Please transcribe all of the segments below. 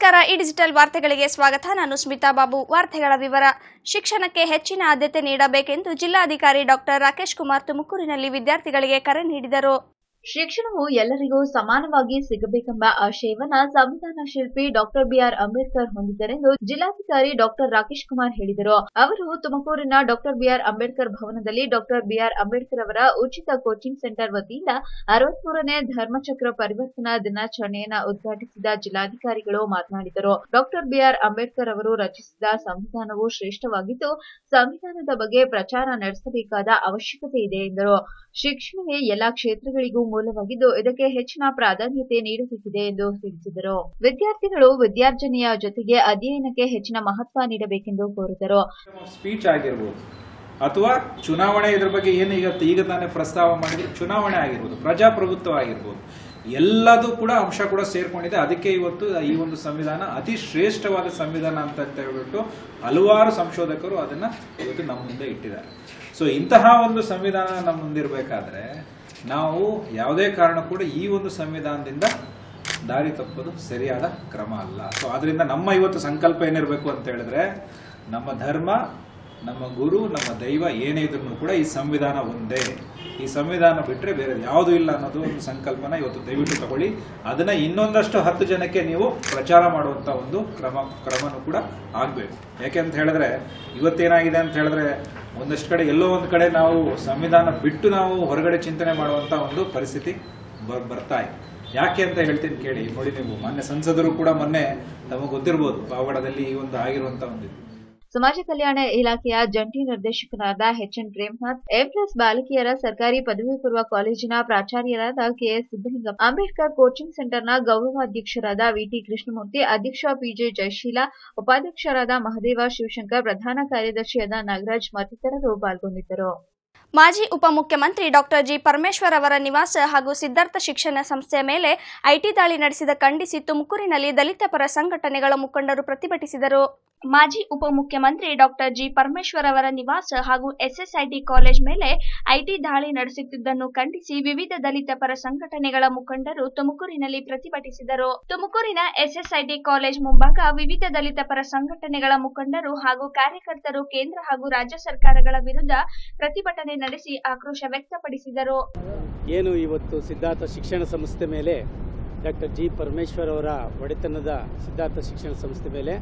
ನಮಸ್ಕಾರ ಈ ಡಿಜಿಟಲ್ ವಾರ್ತೆಗಳಿಗೆ ಸ್ವಾಗತ ನಾನು ಸ್ಮಿತಾ ಬಾಬು ವಾರ್ತೆಗಳ ವಿವರ ಶಿಕ್ಷಣಕ್ಕೆ ಹೆಚ್ಚಿನ ಆದ್ಯತೆ ನೀಡಬೇಕೆಂದು ಜಿಲ್ಲಾಧಿಕಾರಿ ಡಾಕ್ಟರ್ ರಾಕೇಶ್ ಕುಮಾರ್ ತುಮಕೂರಿನಲ್ಲಿ ವಿದ್ಯಾರ್ಥಿಗಳಿಗೆ ಕರೆ ನೀಡಿದರು ಶಿಕ್ಷಣವು ಎಲ್ಲರಿಗೂ ಸಮಾನವಾಗಿ ಸಿಗಬೇಕೆಂಬ ಆಶಯವನ್ನ ಸಂವಿಧಾನ ಶಿಲ್ಪಿ ಡಾಕ್ಟರ್ ಬಿಆರ್ ಅಂಬೇಡ್ಕರ್ ಹೊಂದಿದ್ದರೆಂದು ಜಿಲ್ಲಾಧಿಕಾರಿ ಡಾಕ್ಟರ್ ರಾಕೇಶ್ ಕುಮಾರ್ ಹೇಳಿದರು ಅವರು ತುಮಕೂರಿನ ಡಾಕ್ಟರ್ ಬಿಆರ್ ಅಂಬೇಡ್ಕರ್ ಭವನದಲ್ಲಿ ಡಾಕ್ಟರ್ ಬಿಆರ್ ಅಂಬೇಡ್ಕರ್ ಅವರ ಉಚಿತ ಕೋಚಿಂಗ್ ಸೆಂಟರ್ ವತಿಯಿಂದ ಅರವತ್ಮೂರನೇ ಧರ್ಮಚಕ್ರ ಪರಿವರ್ತನಾ ದಿನಾಚರಣೆಯನ್ನ ಉದ್ಘಾಟಿಸಿದ ಜಿಲ್ಲಾಧಿಕಾರಿಗಳು ಮಾತನಾಡಿದರು ಡಾಕ್ಟರ್ ಬಿಆರ್ ಅಂಬೇಡ್ಕರ್ ಅವರು ರಚಿಸಿದ ಸಂವಿಧಾನವು ಶ್ರೇಷ್ಠವಾಗಿದ್ದು ಸಂವಿಧಾನದ ಬಗ್ಗೆ ಪ್ರಚಾರ ನಡೆಸಬೇಕಾದ ಅವಶ್ಯಕತೆ ಇದೆ ಎಂದರು ಶಿಕ್ಷಣವೇ ಎಲ್ಲಾ ಕ್ಷೇತ್ರಗಳಿಗೂ ಮೂಲವಾಗಿದ್ದು ಇದಕ್ಕೆ ಹೆಚ್ಚಿನ ಪ್ರಾಧಾನ್ಯತೆ ನೀಡಬೇಕಿದೆ ಎಂದು ತಿಳಿಸಿದರು ವಿದ್ಯಾರ್ಥಿಗಳು ವಿದ್ಯಾರ್ಜನೆಯ ಜೊತೆಗೆ ಅಧ್ಯಯನಕ್ಕೆ ಹೆಚ್ಚಿನ ಮಹತ್ವ ನೀಡಬೇಕೆಂದು ಕೋರಿದರು ಸ್ಪೀಚ್ ಆಗಿರ್ಬೋದು ಅಥವಾ ಚುನಾವಣೆ ಇದ್ರ ಬಗ್ಗೆ ಏನು ಈಗ ಈಗ ತಾನೇ ಪ್ರಸ್ತಾವ ಮಾಡಿದ್ರೆ ಚುನಾವಣೆ ಆಗಿರ್ಬೋದು ಪ್ರಜಾಪ್ರಭುತ್ವ ಆಗಿರ್ಬೋದು ಎಲ್ಲದೂ ಕೂಡ ಅಂಶ ಕೂಡ ಸೇರ್ಕೊಂಡಿದೆ ಅದಕ್ಕೆ ಇವತ್ತು ಈ ಒಂದು ಸಂವಿಧಾನ ಅತಿ ಶ್ರೇಷ್ಠವಾದ ಸಂವಿಧಾನ ಅಂತ ಅಂತ ಹೇಳ್ಬಿಟ್ಟು ಹಲವಾರು ಸಂಶೋಧಕರು ಅದನ್ನ ಇವತ್ತು ನಮ್ಮ ಮುಂದೆ ಇಟ್ಟಿದ್ದಾರೆ ಸೊ ಇಂತಹ ಒಂದು ಸಂವಿಧಾನ ನಮ್ಮ ಮುಂದಿರಬೇಕಾದ್ರೆ ನಾವು ಯಾವುದೇ ಕಾರಣ ಕೂಡ ಈ ಒಂದು ಸಂವಿಧಾನದಿಂದ ದಾರಿ ತಪ್ಪೋದು ಸರಿಯಾದ ಕ್ರಮ ಅಲ್ಲ ಸೊ ಅದರಿಂದ ನಮ್ಮ ಇವತ್ತು ಸಂಕಲ್ಪ ಏನಿರಬೇಕು ಅಂತ ಹೇಳಿದ್ರೆ ನಮ್ಮ ಧರ್ಮ ನಮ್ಮ ಗುರು ನಮ್ಮ ದೈವ ಏನೇ ಇದ್ರೂ ಕೂಡ ಈ ಸಂವಿಧಾನ ಒಂದೇ ಈ ಸಂವಿಧಾನ ಬಿಟ್ಟರೆ ಬೇರೆ ಯಾವುದು ಇಲ್ಲ ಅನ್ನೋದು ಒಂದು ಸಂಕಲ್ಪನ ಇವತ್ತು ದಯವಿಟ್ಟು ತಗೊಳ್ಳಿ ಅದನ್ನ ಇನ್ನೊಂದಷ್ಟು ಹತ್ತು ಜನಕ್ಕೆ ನೀವು ಪ್ರಚಾರ ಮಾಡುವಂತ ಒಂದು ಕ್ರಮ ಕ್ರಮನೂ ಕೂಡ ಆಗ್ಬೇಕು ಯಾಕೆ ಅಂತ ಹೇಳಿದ್ರೆ ಇವತ್ತೇನಾಗಿದೆ ಅಂತ ಹೇಳಿದ್ರೆ ಒಂದಷ್ಟು ಕಡೆ ಎಲ್ಲೋ ಒಂದು ಕಡೆ ನಾವು ಸಂವಿಧಾನ ಬಿಟ್ಟು ನಾವು ಹೊರಗಡೆ ಚಿಂತನೆ ಮಾಡುವಂತ ಒಂದು ಪರಿಸ್ಥಿತಿ ಬರ್- ಬರ್ತಾ ಇದೆ ಯಾಕೆ ಅಂತ ಹೇಳ್ತೀನಿ ಕೇಳಿ ನೋಡಿ ನೀವು ಮೊನ್ನೆ ಸಂಸದರು ಕೂಡ ಮೊನ್ನೆ ತಮಗೆ ಗೊತ್ತಿರ್ಬೋದು ಪಾವಗಡದಲ್ಲಿ ಈ ಒಂದು ಆಗಿರುವಂತ ಒಂದು ಇದು. ಸಮಾಜ ಕಲ್ಯಾಣ ಇಲಾಖೆಯ ಜಂಟಿ ನಿರ್ದೇಶಕರಾದ ಎಚ್ ಎನ್ ಪ್ರೇಮನಾಥ್ ಎಂಪ್ಲಸ್ ಬಾಲಕಿಯರ ಸರ್ಕಾರಿ ಪದವಿ ಪೂರ್ವ ಕಾಲೇಜಿನ ಪ್ರಾಚಾರ್ಯರಾದ ಕೆಎಸ್ ಸಿದ್ದಲಿಂಗಂ ಅಂಬೇಡ್ಕರ್ ಕೋಚಿಂಗ್ ಸೆಂಟರ್ನ ಗೌರವಾಧ್ಯಕ್ಷರಾದ ವಿಟಿ ಕೃಷ್ಣಮೂರ್ತಿ ಅಧ್ಯಕ್ಷ ಪಿಜೆ ಜಯಶೀಲ ಉಪಾಧ್ಯಕ್ಷರಾದ ಮಹದೇವ ಶಿವಶಂಕರ್ ಪ್ರಧಾನ ಕಾರ್ಯದರ್ಶಿಯಾದ ನಾಗರಾಜ್ ಮತ್ತಿತರರು ಪಾಲ್ಗೊಂಡಿದ್ದರು ಮಾಜಿ ಉಪಮುಖ್ಯಮಂತ್ರಿ ಡಾಕ್ಟರ್ ಜಿ ಪರಮೇಶ್ವರ್ ಅವರ ನಿವಾಸ ಹಾಗೂ ಸಿದ್ಧಾರ್ಥ ಶಿಕ್ಷಣ ಸಂಸ್ಥೆಯ ಮೇಲೆ ಐಟಿ ದಾಳಿ ನಡೆಸಿದ ಖಂಡಿಸಿ ತುಮಕೂರಿನಲ್ಲಿ ದಲಿತ ಪರ ಸಂಘಟನೆಗಳ ಮುಖಂಡರು ಪ್ರತಿಭಟಿಸಿದರು ಮಾಜಿ ಉಪಮುಖ್ಯಮಂತ್ರಿ ಡಾಕ್ಟರ್ ಜಿ ಪರಮೇಶ್ವರ್ ಅವರ ನಿವಾಸ ಹಾಗೂ ಎಸ್ಎಸ್ಐಟಿ ಕಾಲೇಜ್ ಮೇಲೆ ಐಟಿ ದಾಳಿ ನಡೆಸುತ್ತಿದ್ದನ್ನು ಖಂಡಿಸಿ ವಿವಿಧ ದಲಿತ ಪರ ಸಂಘಟನೆಗಳ ಮುಖಂಡರು ತುಮಕೂರಿನಲ್ಲಿ ಪ್ರತಿಭಟಿಸಿದರು ತುಮಕೂರಿನ ಎಸ್ಎಸ್ಐಟಿ ಕಾಲೇಜ್ ಮುಂಭಾಗ ವಿವಿಧ ದಲಿತ ಪರ ಸಂಘಟನೆಗಳ ಮುಖಂಡರು ಹಾಗೂ ಕಾರ್ಯಕರ್ತರು ಕೇಂದ್ರ ಹಾಗೂ ರಾಜ್ಯ ಸರ್ಕಾರಗಳ ವಿರುದ್ಧ ಪ್ರತಿಭಟನೆ ನಡೆಸಿ ಆಕ್ರೋಶ ವ್ಯಕ್ತಪಡಿಸಿದರು ಏನು ಇವತ್ತು ಸಿದ್ಧಾರ್ಥ ಶಿಕ್ಷಣ ಸಂಸ್ಥೆ ಮೇಲೆ ಡಾಕ್ಟರ್ ಜಿ ಪರಮೇಶ್ವರ್ ಅವರ ಒಡೆತನದ ಸಿದ್ಧಾರ್ಥ ಶಿಕ್ಷಣ ಸಂಸ್ಥೆ ಮೇಲೆ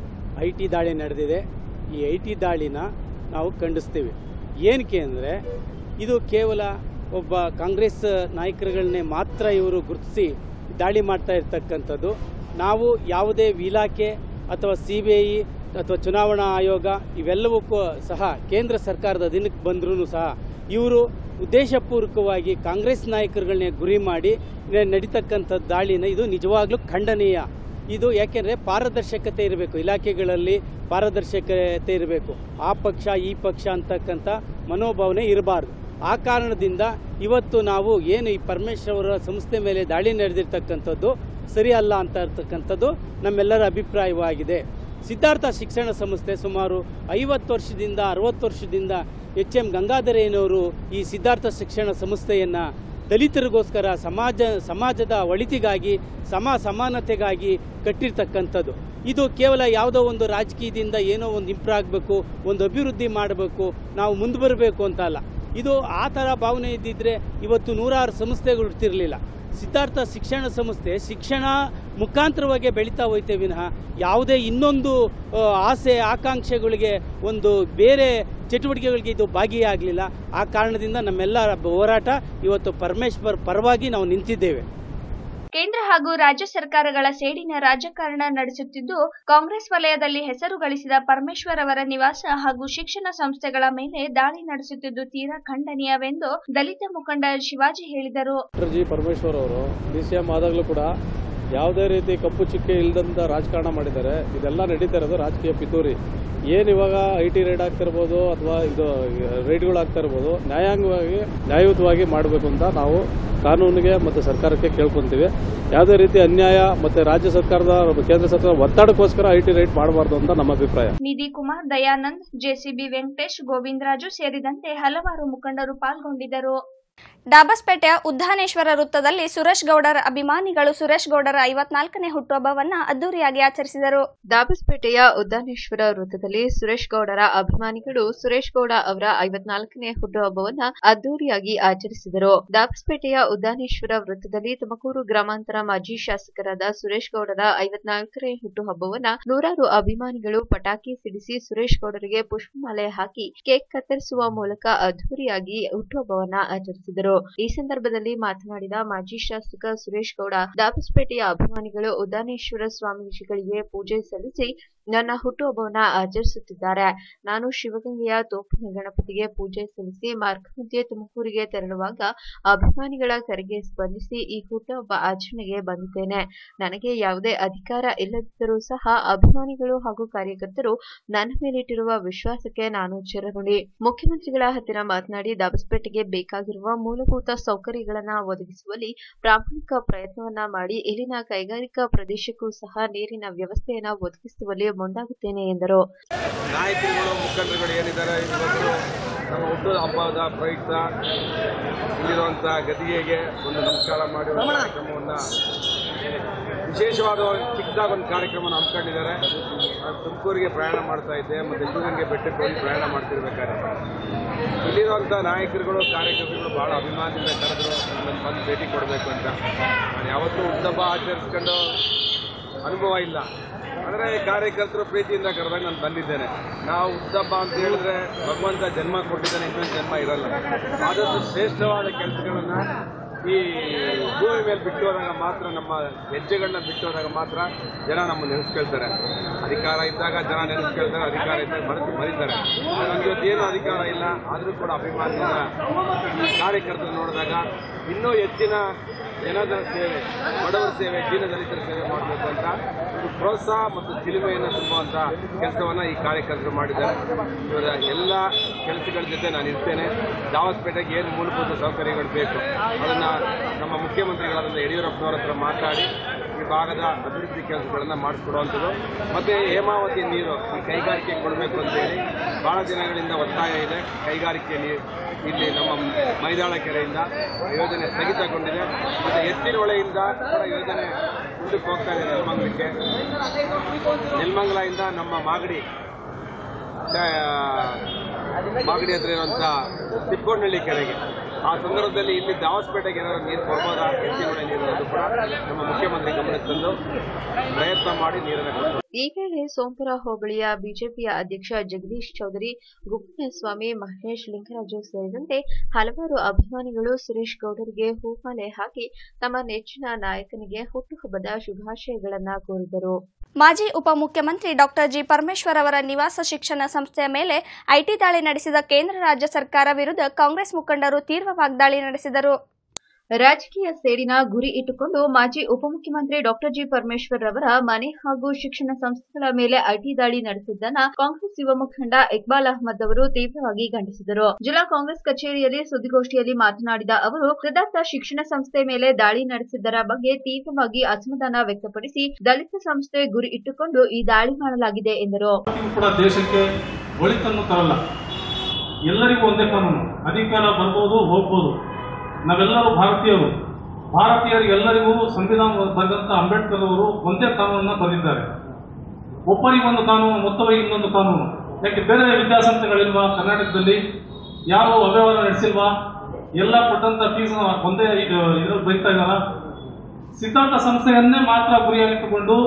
ಐ ಟಿ ದಾಳಿ ನಡೆದಿದೆ ಈ ಐ ಟಿ ದಾಳಿನ ನಾವು ಖಂಡಿಸ್ತೀವಿ ಏನಕ್ಕೆ ಅಂದರೆ ಇದು ಕೇವಲ ಒಬ್ಬ ಕಾಂಗ್ರೆಸ್ ನಾಯಕರುಗಳನ್ನೇ ಮಾತ್ರ ಇವರು ಗುರುತಿಸಿ ದಾಳಿ ಮಾಡ್ತಾ ಇರ್ತಕ್ಕಂಥದ್ದು ನಾವು ಯಾವುದೇ ಇಲಾಖೆ ಅಥವಾ ಸಿ ಬಿ ಐ ಅಥವಾ ಚುನಾವಣಾ ಆಯೋಗ ಇವೆಲ್ಲವಕ್ಕೂ ಸಹ ಕೇಂದ್ರ ಸರ್ಕಾರದ ಅಧೀನಕ್ಕೆ ಬಂದರೂ ಸಹ ಇವರು ಉದ್ದೇಶಪೂರ್ವಕವಾಗಿ ಕಾಂಗ್ರೆಸ್ ನಾಯಕರುಗಳನ್ನೇ ಗುರಿ ಮಾಡಿ ನೆ- ನಡೀತಕ್ಕಂಥ ದಾಳಿನ ಇದು ನಿಜವಾಗ್ಲೂ ಖಂಡನೀಯ ಇದು ಯಾಕೆಂದರೆ ಪಾರದರ್ಶಕತೆ ಇರಬೇಕು ಇಲಾಖೆಗಳಲ್ಲಿ ಪಾರದರ್ಶಕತೆ ಇರಬೇಕು ಆ ಪಕ್ಷ ಈ ಪಕ್ಷ ಅಂತಕ್ಕಂಥ ಮನೋಭಾವನೆ ಇರಬಾರ್ದು ಆ ಕಾರಣದಿಂದ ಇವತ್ತು ನಾವು ಏನು ಈ ಪರಮೇಶ್ವರ್ ಅವರ ಸಂಸ್ಥೆ ಮೇಲೆ ದಾಳಿ ನಡೆದಿರ್ತಕ್ಕಂಥದ್ದು ಸರಿ ಅಲ್ಲ ಅಂತ ಇರ್ತಕ್ಕಂಥದ್ದು ನಮ್ಮೆಲ್ಲರ ಅಭಿಪ್ರಾಯವಾಗಿದೆ ಸಿದ್ಧಾರ್ಥ ಶಿಕ್ಷಣ ಸಂಸ್ಥೆ ಸುಮಾರು ಐವತ್ತು ವರ್ಷದಿಂದ ಅರವತ್ತು ವರ್ಷದಿಂದ ಎಚ್ ಎಂ ಗಂಗಾಧರೇನವರು ಈ ಸಿದ್ಧಾರ್ಥ ಶಿಕ್ಷಣ ಸಂಸ್ಥೆಯನ್ನು ದಲಿತರಿಗೋಸ್ಕರ ಸಮಾಜ ಸಮಾಜದ ಒಳಿತಿಗಾಗಿ ಸಮ ಸಮಾನತೆಗಾಗಿ ಕಟ್ಟಿರ್ತಕ್ಕಂಥದ್ದು ಇದು ಕೇವಲ ಯಾವುದೋ ಒಂದು ರಾಜಕೀಯದಿಂದ ಏನೋ ಒಂದು ಇಂಪ್ರೂವ್ ಆಗಬೇಕು ಒಂದು ಅಭಿವೃದ್ಧಿ ಮಾಡಬೇಕು ನಾವು ಮುಂದೆ ಬರಬೇಕು ಅಂತ ಅಲ್ಲ ಇದು ಆ ಥರ ಭಾವನೆ ಇದ್ದಿದ್ರೆ ಇವತ್ತು ನೂರಾರು ಸಂಸ್ಥೆಗಳು ಇರ್ತಿರ್ಲಿಲ್ಲ ಸಿದ್ಧಾರ್ಥ ಶಿಕ್ಷಣ ಸಂಸ್ಥೆ ಶಿಕ್ಷಣ ಮುಖಾಂತರವಾಗಿ ಬೆಳೀತಾ ಹೋಯ್ತೆ ವಿನಃ ಯಾವುದೇ ಇನ್ನೊಂದು ಆ, ಆಸೆ ಆಕಾಂಕ್ಷೆಗಳಿಗೆ ಒಂದು ಬೇರೆ ಚಟುವಟಿಕೆಗಳಿಗೆ ಇದು ಭಾಗಿಯಾಗಲಿಲ್ಲ ಆ ಕಾರಣದಿಂದ ನಮ್ಮೆಲ್ಲರ ಹೋರಾಟ ಇವತ್ತು ಪರಮೇಶ್ವರ್ ಪರವಾಗಿ ನಾವು ನಿಂತಿದ್ದೇವೆ ಕೇಂದ್ರ ಹಾಗೂ ರಾಜ್ಯ ಸರ್ಕಾರಗಳ ಸೇಡಿನ ರಾಜಕಾರಣ ನಡೆಸುತ್ತಿದ್ದು ಕಾಂಗ್ರೆಸ್ ವಲಯದಲ್ಲಿ ಹೆಸರು ಗಳಿಸಿದ ಪರಮೇಶ್ವರ್ ಅವರ ನಿವಾಸ ಹಾಗೂ ಶಿಕ್ಷಣ ಸಂಸ್ಥೆಗಳ ಮೇಲೆ ದಾಳಿ ನಡೆಸುತ್ತಿದ್ದು ತೀರಾ ಖಂಡನೀಯವೆಂದು ದಲಿತ ಮುಖಂಡ ಶಿವಾಜಿ ಹೇಳಿದರು ಡಾಕ್ಟರ್ ಜಿ ಪರಮೇಶ್ವರ್ ಅವರು ಡಿ ಸಿ ಎಂ ಆದಾಗಲೂ ಕೂಡ ಯಾವುದೇ ರೀತಿ ಕಪ್ಪು ಚುಕ್ಕೆ ಇಲ್ಲದಂತ ರಾಜಕಾರಣ ಮಾಡಿದ್ದಾರೆ ಇದೆಲ್ಲ ನಡೀತಾ ಇರೋದು ರಾಜಕೀಯ ಪಿತೂರಿ ಏನು ಇವಾಗ ಐ ಟಿ ರೈಡ್ ಆಗ್ತಿರ್ಬೋದು ಅಥವಾ ಇದು ರೈಡ್ಗಳು ಆಗ್ತಾ ಇರ್ಬೋದು ನ್ಯಾಯಾಂಗವಾಗಿ ನ್ಯಾಯಯುತವಾಗಿ ಮಾಡಬೇಕು ಅಂತ ನಾವು ಕಾನೂನಿಗೆ ಮತ್ತು ಸರ್ಕಾರಕ್ಕೆ ಕೇಳ್ಕೊಂತೀವಿ ಯಾವುದೇ ರೀತಿ ಅನ್ಯಾಯ ಮತ್ತು ರಾಜ್ಯ ಸರ್ಕಾರದ ಕೇಂದ್ರ ಸರ್ಕಾರ ಒತ್ತಡಕ್ಕೋಸ್ಕರ ಐ ಟಿ ರೈಡ್ ಮಾಡಬಾರ್ದು ಅಂತ ನಮ್ಮ ಅಭಿಪ್ರಾಯ ನಿಧಿ ಕುಮಾರ್ ದಯಾನಂದ್ ಜೆಸಿಬಿ ವೆಂಕಟೇಶ್ ಗೋವಿಂದರಾಜು ಸೇರಿದಂತೆ ಹಲವಾರು ಮುಖಂಡರು ಪಾಲ್ಗೊಂಡಿದ್ದರು ಡಾಬಸ್ಪೇಟೆಯ ಉದ್ದಾನೇಶ್ವರ ವೃತ್ತದಲ್ಲಿ ಸುರೇಶ್ ಗೌಡರ ಅಭಿಮಾನಿಗಳು ಸುರೇಶ್ ಗೌಡರ ಐವತ್ನಾಲ್ಕನೇ ಹುಟ್ಟುಹಬ್ಬವನ್ನ ಅದ್ದೂರಿಯಾಗಿ ಆಚರಿಸಿದರು ದಾಬಸ್ಪೇಟೆಯ ಉದ್ದಾನೇಶ್ವರ ವೃತ್ತದಲ್ಲಿ ಸುರೇಶ್ ಗೌಡರ ಅಭಿಮಾನಿಗಳು ಸುರೇಶ್ ಗೌಡ ಅವರ ಐವತ್ನಾಲ್ಕನೇ ಹುಟ್ಟುಹಬ್ಬವನ್ನ ಅದ್ದೂರಿಯಾಗಿ ಆಚರಿಸಿದರು ದಾಬಸ್ಪೇಟೆಯ ಉದ್ದಾನೇಶ್ವರ ವೃತ್ತದಲ್ಲಿ ತುಮಕೂರು ಗ್ರಾಮಾಂತರ ಮಾಜಿ ಶಾಸಕರಾದ ಸುರೇಶ್ ಗೌಡರ ಐವತ್ನಾಲ್ಕನೇ ಹುಟ್ಟುಹಬ್ಬವನ್ನ ನೂರಾರು ಅಭಿಮಾನಿಗಳು ಪಟಾಕಿ ಸಿಡಿಸಿ ಸುರೇಶ್ ಗೌಡರಿಗೆ ಪುಷ್ಪಮಾಲೆ ಹಾಕಿ ಕೇಕ್ ಕತ್ತರಿಸುವ ಮೂಲಕ ಅದ್ದೂರಿಯಾಗಿ ಹುಟ್ಟುಹಬ್ಬವನ್ನ ಆಚರಿಸಿದರು ಈ ಸಂದರ್ಭದಲ್ಲಿ ಮಾತನಾಡಿದ ಮಾಜಿ ಶಾಸಕ ಸುರೇಶ್ ಗೌಡ ದಾಬಸ್ಪೇಟೆಯ ಅಭಿಮಾನಿಗಳು ಉದ್ದಾನೇಶ್ವರ ಸ್ವಾಮೀಜಿಗಳಿಗೆ ಪೂಜೆ ಸಲ್ಲಿಸಿ ನನ್ನ ಹುಟ್ಟುಹಬ್ಬವನ್ನ ಆಚರಿಸುತ್ತಿದ್ದಾರೆ ನಾನು ಶಿವಗಂಗೆಯ ತೋಪಿನ ಗಣಪತಿಗೆ ಪೂಜೆ ಸಲ್ಲಿಸಿ ಮಾರ್ಗ ಮಧ್ಯೆ ತುಮಕೂರಿಗೆ ತೆರಳುವಾಗ ಅಭಿಮಾನಿಗಳ ಕರೆಗೆ ಸ್ಪಂದಿಸಿ ಈ ಹುಟ್ಟುಹಬ್ಬ ಆಚರಣೆಗೆ ಬಂದಿದ್ದೇನೆ ನನಗೆ ಯಾವುದೇ ಅಧಿಕಾರ ಇಲ್ಲದಿದ್ದರೂ ಸಹ ಅಭಿಮಾನಿಗಳು ಹಾಗೂ ಕಾರ್ಯಕರ್ತರು ನನ್ನ ಮೇಲಿಟ್ಟಿರುವ ವಿಶ್ವಾಸಕ್ಕೆ ನಾನು ಚಿರಋಣಿ ಮುಖ್ಯಮಂತ್ರಿಗಳ ಹತ್ತಿರ ಮಾತನಾಡಿ ದಾಬಸ್ಪೇಟೆಗೆ ಬೇಕಾಗಿರುವ ಮೂಲಭೂತ ಸೌಕರ್ಯಗಳನ್ನ ಒದಗಿಸುವಲ್ಲಿ ಪ್ರಾಮಾಣಿಕ ಪ್ರಯತ್ನವನ್ನ ಮಾಡಿ ಇಲ್ಲಿನ ಕೈಗಾರಿಕಾ ಪ್ರದೇಶಕ್ಕೂ ಸಹ ನೀರಿನ ವ್ಯವಸ್ಥೆಯನ್ನ ಒದಗಿಸುವಲ್ಲಿ ಮುಂದಾಗುತ್ತೇನೆ ಎಂದರು ನಾಯಕರುಗಳು ಮುಖಂಡರುಗಳು ಏನಿದ್ದಾರೆ ಇವತ್ತು ನಮ್ಮ ಹುಟ್ಟು ಹಬ್ಬದ ಪ್ರಯುಕ್ತ ಇಲ್ಲಿರುವಂಥ ಗದಿಗೆಗೆ ಒಂದು ನಮಸ್ಕಾರ ಮಾಡಿ ಒಂದು ಕಾರ್ಯಕ್ರಮವನ್ನು ವಿಶೇಷವಾದ ಒಂದು ಚಿಕ್ಕದಾದ ಒಂದು ಕಾರ್ಯಕ್ರಮವನ್ನು ಹಮ್ಮಿಕೊಂಡಿದ್ದಾರೆ ನಾನು ತುಮಕೂರಿಗೆ ಪ್ರಯಾಣ ಮಾಡ್ತಾ ಇದ್ದೆ ಮತ್ತು ಶಿವಗಂಗೆ ಬೆಟ್ಟಕ್ಕೆ ಹೋಗಿ ಪ್ರಯಾಣ ಮಾಡ್ತಿರ್ಬೇಕಾದ್ರೆ ಇಲ್ಲಿರುವಂಥ ನಾಯಕರುಗಳು ಕಾರ್ಯಕರ್ತರುಗಳು ಭಾಳ ಅಭಿಮಾನದಿಂದ ಕರೆದ್ರು ನಮ್ಮನ್ನು ಬಂದು ಭೇಟಿ ಕೊಡಬೇಕು ಅಂತ ನಾನು ಯಾವತ್ತೂ ಹುಟ್ಟುಹಬ್ಬ ಆಚರಿಸ್ಕೊಂಡು ಅನುಭವ ಇಲ್ಲ ಆದರೆ ಕಾರ್ಯಕರ್ತರು ಪ್ರೀತಿಯಿಂದ ಕರೆದಾಗ ನಾನು ಬಂದಿದ್ದೇನೆ ನಾವು ಹುಟ್ಟುಹಬ್ಬ ಅಂತ ಹೇಳಿದ್ರೆ ಭಗವಂತ ಜನ್ಮ ಕೊಟ್ಟಿದ್ದಾನೆ ಇನ್ನೊಂದು ಜನ್ಮ ಇರಲ್ಲ ಆದಷ್ಟು ಶ್ರೇಷ್ಠವಾದ ಕೆಲಸಗಳನ್ನು ಈ ಭೂಮಿ ಮೇಲೆ ಬಿಟ್ಟು ಹೋದಾಗ ಮಾತ್ರ ನಮ್ಮ ಹೆಜ್ಜೆಗಳನ್ನ ಬಿಟ್ಟು ಹೋದಾಗ ಮಾತ್ರ ಜನ ನಮ್ಮ ನೆನೆಸ್ಕೊಳ್ತಾರೆ ಅಧಿಕಾರ ಇದ್ದಾಗ ಜನ ನೆನೆಸ್ಕೊಳ್ತಾರೆ ಅಧಿಕಾರ ಇದ್ದಾಗ ಮರೆತು ಮರೀತಾರೆ ನನಗೆ ಇವತ್ತು ಏನು ಅಧಿಕಾರ ಇಲ್ಲ ಆದರೂ ಕೂಡ ಅಭಿಮಾನದಿಂದ ಈ ಕಾರ್ಯಕರ್ತರು ನೋಡಿದಾಗ ಇನ್ನೂ ಹೆಚ್ಚಿನ ಜನದ ಸೇವೆ ಬಡವರ ಸೇವೆ ದೀನದಲಿತರ ಸೇವೆ ಮಾಡಬೇಕು ಅಂತ ಒಂದು ಪ್ರೋತ್ಸಾಹ ಮತ್ತು ಚಿಲುಮೆಯನ್ನು ತುಂಬುವಂಥ ಕೆಲಸವನ್ನು ಈ ಕಾರ್ಯಕರ್ತರು ಮಾಡಿದ್ದಾರೆ ಇವರ ಎಲ್ಲ ಕೆಲಸಗಳ ಜೊತೆ ನಾನು ಇರ್ತೇನೆ ದಾವಸ್ಪೇಟೆಗೆ ಏನು ಮೂಲಭೂತ ಸೌಕರ್ಯಗಳು ಬೇಕು ಅದನ್ನು ನಮ್ಮ ಮುಖ್ಯಮಂತ್ರಿಗಳಾದಂಥ ಯಡಿಯೂರಪ್ಪನವ್ರ ಹತ್ರ ಮಾತಾಡಿ ಈ ಭಾಗದ ಅಭಿವೃದ್ಧಿ ಕೆಲಸಗಳನ್ನು ಮಾಡಿಸ್ಕೊಡುವಂಥದ್ದು ಮತ್ತು ಹೇಮಾವತಿ ನೀರು ಈ ಕೈಗಾರಿಕೆ ಕೊಡಬೇಕು ಅಂತೇಳಿ ಭಾಳ ದಿನಗಳಿಂದ ಒತ್ತಾಯ ಇದೆ ಕೈಗಾರಿಕೆ ನೀರು ಇಲ್ಲಿ ನಮ್ಮ ಮೈದಾಳ ಕೆರೆಯಿಂದ ಯೋಜನೆ ಸ್ಥಗಿತಗೊಂಡಿದೆ ಮತ್ತು ಎತ್ತಿನ ಹೊಳೆಯಿಂದ ಕೂಡ ಯೋಜನೆ ಮುಂದಕ್ಕೆ ಹೋಗ್ತಾ ಇದೆ ನೆಲಮಂಗಲಕ್ಕೆ ನೆಲಮಂಗಲದಿಂದ ನಮ್ಮ ಮಾಗಡಿ ಆ, ಮಾಗಡಿ ಹತ್ರ ಇರುವಂಥ ತಿಪ್ಪೋನಹಳ್ಳಿ ಕೆರೆಗೆ ಆ ಸಂದರ್ಭದಲ್ಲಿ ಇಲ್ಲಿ ದಾವಸ್ಪೇಟೆಗೆ ಏನಾದ್ರು ನೀರು ಕೊಡ್ಬೋದಾ ಎತ್ತಿನ ಹೊಳೆ ನೀರು ಅನ್ನೋದು ಕೂಡ ನಮ್ಮ ಮುಖ್ಯಮಂತ್ರಿ ಗಮನಕ್ಕೆ ತಂದು ಪ್ರಯತ್ನ ಮಾಡಿ ನೀರನ್ನು ಕೊಡ್ತಾರೆ ಈ ವೇಳೆ ಸೋಂಪುರ ಹೋಬಳಿಯ ಬಿಜೆಪಿಯ ಅಧ್ಯಕ್ಷ ಜಗದೀಶ್ ಚೌಧರಿ ಗುಪ್ಪನಸ್ವಾಮಿ ಮಹೇಶ್ ಲಿಂಗರಾಜು ಸೇರಿದಂತೆ ಹಲವಾರು ಅಭಿಮಾನಿಗಳು ಸುರೇಶ್ ಗೌಡರಿಗೆ ಹೂಮಾಲೆ ಹಾಕಿ ತಮ್ಮ ನೆಚ್ಚಿನ ನಾಯಕನಿಗೆ ಹುಟ್ಟುಹಬ್ಬದ ಶುಭಾಶಯಗಳನ್ನ ಕೋರಿದರು ಮಾಜಿ ಉಪಮುಖ್ಯಮಂತ್ರಿ ಡಾಕ್ಟರ್ ಜಿ ಪರಮೇಶ್ವರ್ ಅವರ ನಿವಾಸ ಶಿಕ್ಷಣ ಸಂಸ್ಥೆಯ ಮೇಲೆ ಐಟಿ ದಾಳಿ ನಡೆಸಿದ ಕೇಂದ್ರ ರಾಜ್ಯ ಸರ್ಕಾರ ವಿರುದ್ಧ ಕಾಂಗ್ರೆಸ್ ಮುಖಂಡರು ತೀವ್ರ ವಾಗ್ದಾಳಿ ನಡೆಸಿದರು ರಾಜಕೀಯ ಸೇಡಿನ ಗುರಿ ಇಟ್ಟುಕೊಂಡು ಮಾಜಿ ಉಪಮುಖ್ಯಮಂತ್ರಿ ಡಾಕ್ಟರ್ ಜಿ ಪರಮೇಶ್ವರ್ ರವರ ಮನೆ ಹಾಗೂ ಶಿಕ್ಷಣ ಸಂಸ್ಥೆಗಳ ಮೇಲೆ ಐಟಿ ದಾಳಿ ನಡೆಸಿದ್ದನ್ನ ಕಾಂಗ್ರೆಸ್ ಯುವ ಮುಖಂಡ ಇಕ್ಬಾಲ್ ಅಹ್ಮದ್ ಅವರು ತೀವ್ರವಾಗಿ ಖಂಡಿಸಿದರು ಜಿಲ್ಲಾ ಕಾಂಗ್ರೆಸ್ ಕಚೇರಿಯಲ್ಲಿ ಸುದ್ದಿಗೋಷ್ಠಿಯಲ್ಲಿ ಮಾತನಾಡಿದ ಅವರು ಸಿದ್ಧಾರ್ಥ ಶಿಕ್ಷಣ ಸಂಸ್ಥೆ ಮೇಲೆ ದಾಳಿ ನಡೆಸಿದ್ದರ ಬಗ್ಗೆ ತೀವ್ರವಾಗಿ ಅಸಮಾಧಾನ ವ್ಯಕ್ತಪಡಿಸಿ ದಲಿತ ಸಂಸ್ಥೆ ಗುರಿ ಇಟ್ಟುಕೊಂಡು ಈ ದಾಳಿ ಮಾಡಲಾಗಿದೆ ಎಂದರು ಯಾವತ್ತಿಗೂ ಕೂಡ ದೇಶಕ್ಕೆ ಒಳಿತನ್ನು ತರಲ್ಲ ಎಲ್ಲರಿಗೂ ಒಂದೇ ಕಾನೂನು ಅಧಿಕಾರ ಬರ್ಬೋದು ಹೋಗ್ಬೋದು ನಾವೆಲ್ಲರೂ ಭಾರತೀಯರು ಭಾರತೀಯರಿಗೆಲ್ಲರಿಗೂ ಸಂವಿಧಾನ ಬರೆದಂತ ಅಂಬೇಡ್ಕರ್ ಅವರು ಒಂದೇ ಕಾನೂನನ್ನ ಬರೆದಿದ್ದಾರೆ ಒಬ್ಬರಿಗೊಂದು ಕಾನೂನು ಮತ್ತೊಬ್ಬರಿಗೆ ಇನ್ನೊಂದು ಕಾನೂನು ಯಾಕೆ ಬೇರೆ ವಿದ್ಯಾಸಂಸ್ಥೆಗಳಿಲ್ವಾ ಕರ್ನಾಟಕದಲ್ಲಿ ಯಾರು ಅವ್ಯವಹಾರ ನಡೆಸಿಲ್ವಾ ಎಲ್ಲ ಕೊಟ್ಟಂತ ಫೀಸ್ ಒಂದೇ ಇದ್ರಲ್ಲಿ ಬರೀತಾ ಇದ್ದಾರ ಸಿದ್ಧಾರ್ಥ ಸಂಸ್ಥೆಯನ್ನೇ ಮಾತ್ರ ಗುರಿಯಾಗಿಟ್ಟುಕೊಂಡು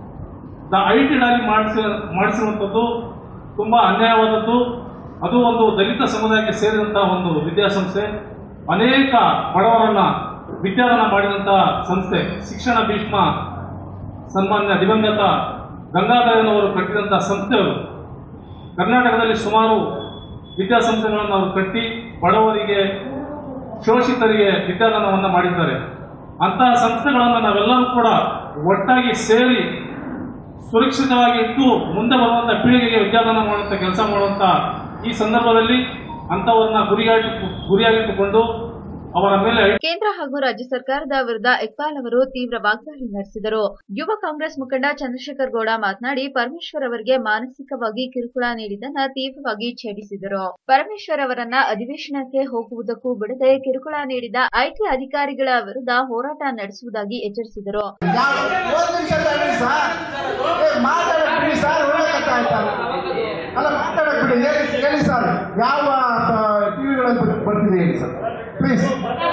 ಐ ಟಿ ದಾಳಿ ಮಾಡಿಸಿ ಮಾಡಿಸಿರುವಂಥದ್ದು ತುಂಬಾ ಅನ್ಯಾಯವಾದದ್ದು ಅದು ಒಂದು ದಲಿತ ಸಮುದಾಯಕ್ಕೆ ಸೇರಿದಂತಹ ಒಂದು ವಿದ್ಯಾಸಂಸ್ಥೆ ಅನೇಕ ಬಡವರನ್ನ ವಿದ್ಯಾದಾನ ಮಾಡಿದಂತಹ ಸಂಸ್ಥೆ ಶಿಕ್ಷಣ ಭೀಷ್ಮ ಸನ್ಮಾನ್ಯ ದಿವಂಗತ ಗಂಗಾಧರನವರು ಕಟ್ಟಿದಂತಹ ಸಂಸ್ಥೆಯವರು ಕರ್ನಾಟಕದಲ್ಲಿ ಸುಮಾರು ವಿದ್ಯಾಸಂಸ್ಥೆಗಳನ್ನು ಅವರು ಕಟ್ಟಿ ಬಡವರಿಗೆ ಶೋಷಿತರಿಗೆ ವಿದ್ಯಾದಾನವನ್ನು ಮಾಡಿದ್ದಾರೆ ಅಂತಹ ಸಂಸ್ಥೆಗಳನ್ನು ನಾವೆಲ್ಲರೂ ಕೂಡ ಒಟ್ಟಾಗಿ ಸೇರಿ ಸುರಕ್ಷಿತವಾಗಿ ಇಟ್ಟು ಮುಂದೆ ಬರುವಂತ ಪೀಳಿಗೆಗೆ ವಿದ್ಯಾದಾನ ಮಾಡುವಂತ ಕೆಲಸ ಮಾಡುವಂತ ಈ ಸಂದರ್ಭದಲ್ಲಿ ಅಂಥವ್ರನ್ನ ಗುರಿಯಾಗಿ ಗುರಿಯಾಗಿಟ್ಟುಕೊಂಡು ಅವರ ಮೇಲೆ ಕೇಂದ್ರ ಹಾಗೂ ರಾಜ್ಯ ಸರ್ಕಾರದ ವಿರುದ್ಧ ಇಕ್ಬಾಲ್ ಅವರು ತೀವ್ರ ವಾಗ್ದಾಳಿ ನಡೆಸಿದರು ಯುವ ಕಾಂಗ್ರೆಸ್ ಮುಖಂಡ ಚಂದ್ರಶೇಖರ್ ಗೌಡ ಮಾತನಾಡಿ ಪರಮೇಶ್ವರ್ ಅವರಿಗೆ ಮಾನಸಿಕವಾಗಿ ಕಿರುಕುಳ ನೀಡಿದ್ದನ್ನ ತೀವ್ರವಾಗಿ ಛೇಡಿಸಿದರು ಪರಮೇಶ್ವರ್ ಅವರನ್ನ ಅಧಿವೇಶನಕ್ಕೆ ಹೋಗುವುದಕ್ಕೂ ಬಿಡದೆ ಕಿರುಕುಳ ನೀಡಿದ ಐಟಿ ಅಧಿಕಾರಿಗಳ ವಿರುದ್ಧ ಹೋರಾಟ ನಡೆಸುವುದಾಗಿ ಎಚ್ಚರಿಸಿದರು ಒಂದ್ ನಿಮಿಷ ತಗೊಳ್ಳಿ ಸರ್ ಏ, ಮಾತಾಡಕ್ ಬಿಡಿ ಸರ್ ಒಳ್ಳೆ ಕಥೆ ಆಯ್ತಲ್ಲ ಅಲ್ಲ ಮಾತಾಡಕ್ ಬಿಡಿ ಹೇಳಿ ಹೇಳಿ ಸರ್ ಯಾವ ಟಿವಿಗಳಲ್ಲಿ ಬರ್ತಿದೆ ಹೇಳಿ ಸರ್ ಪ್ಲೀಸ್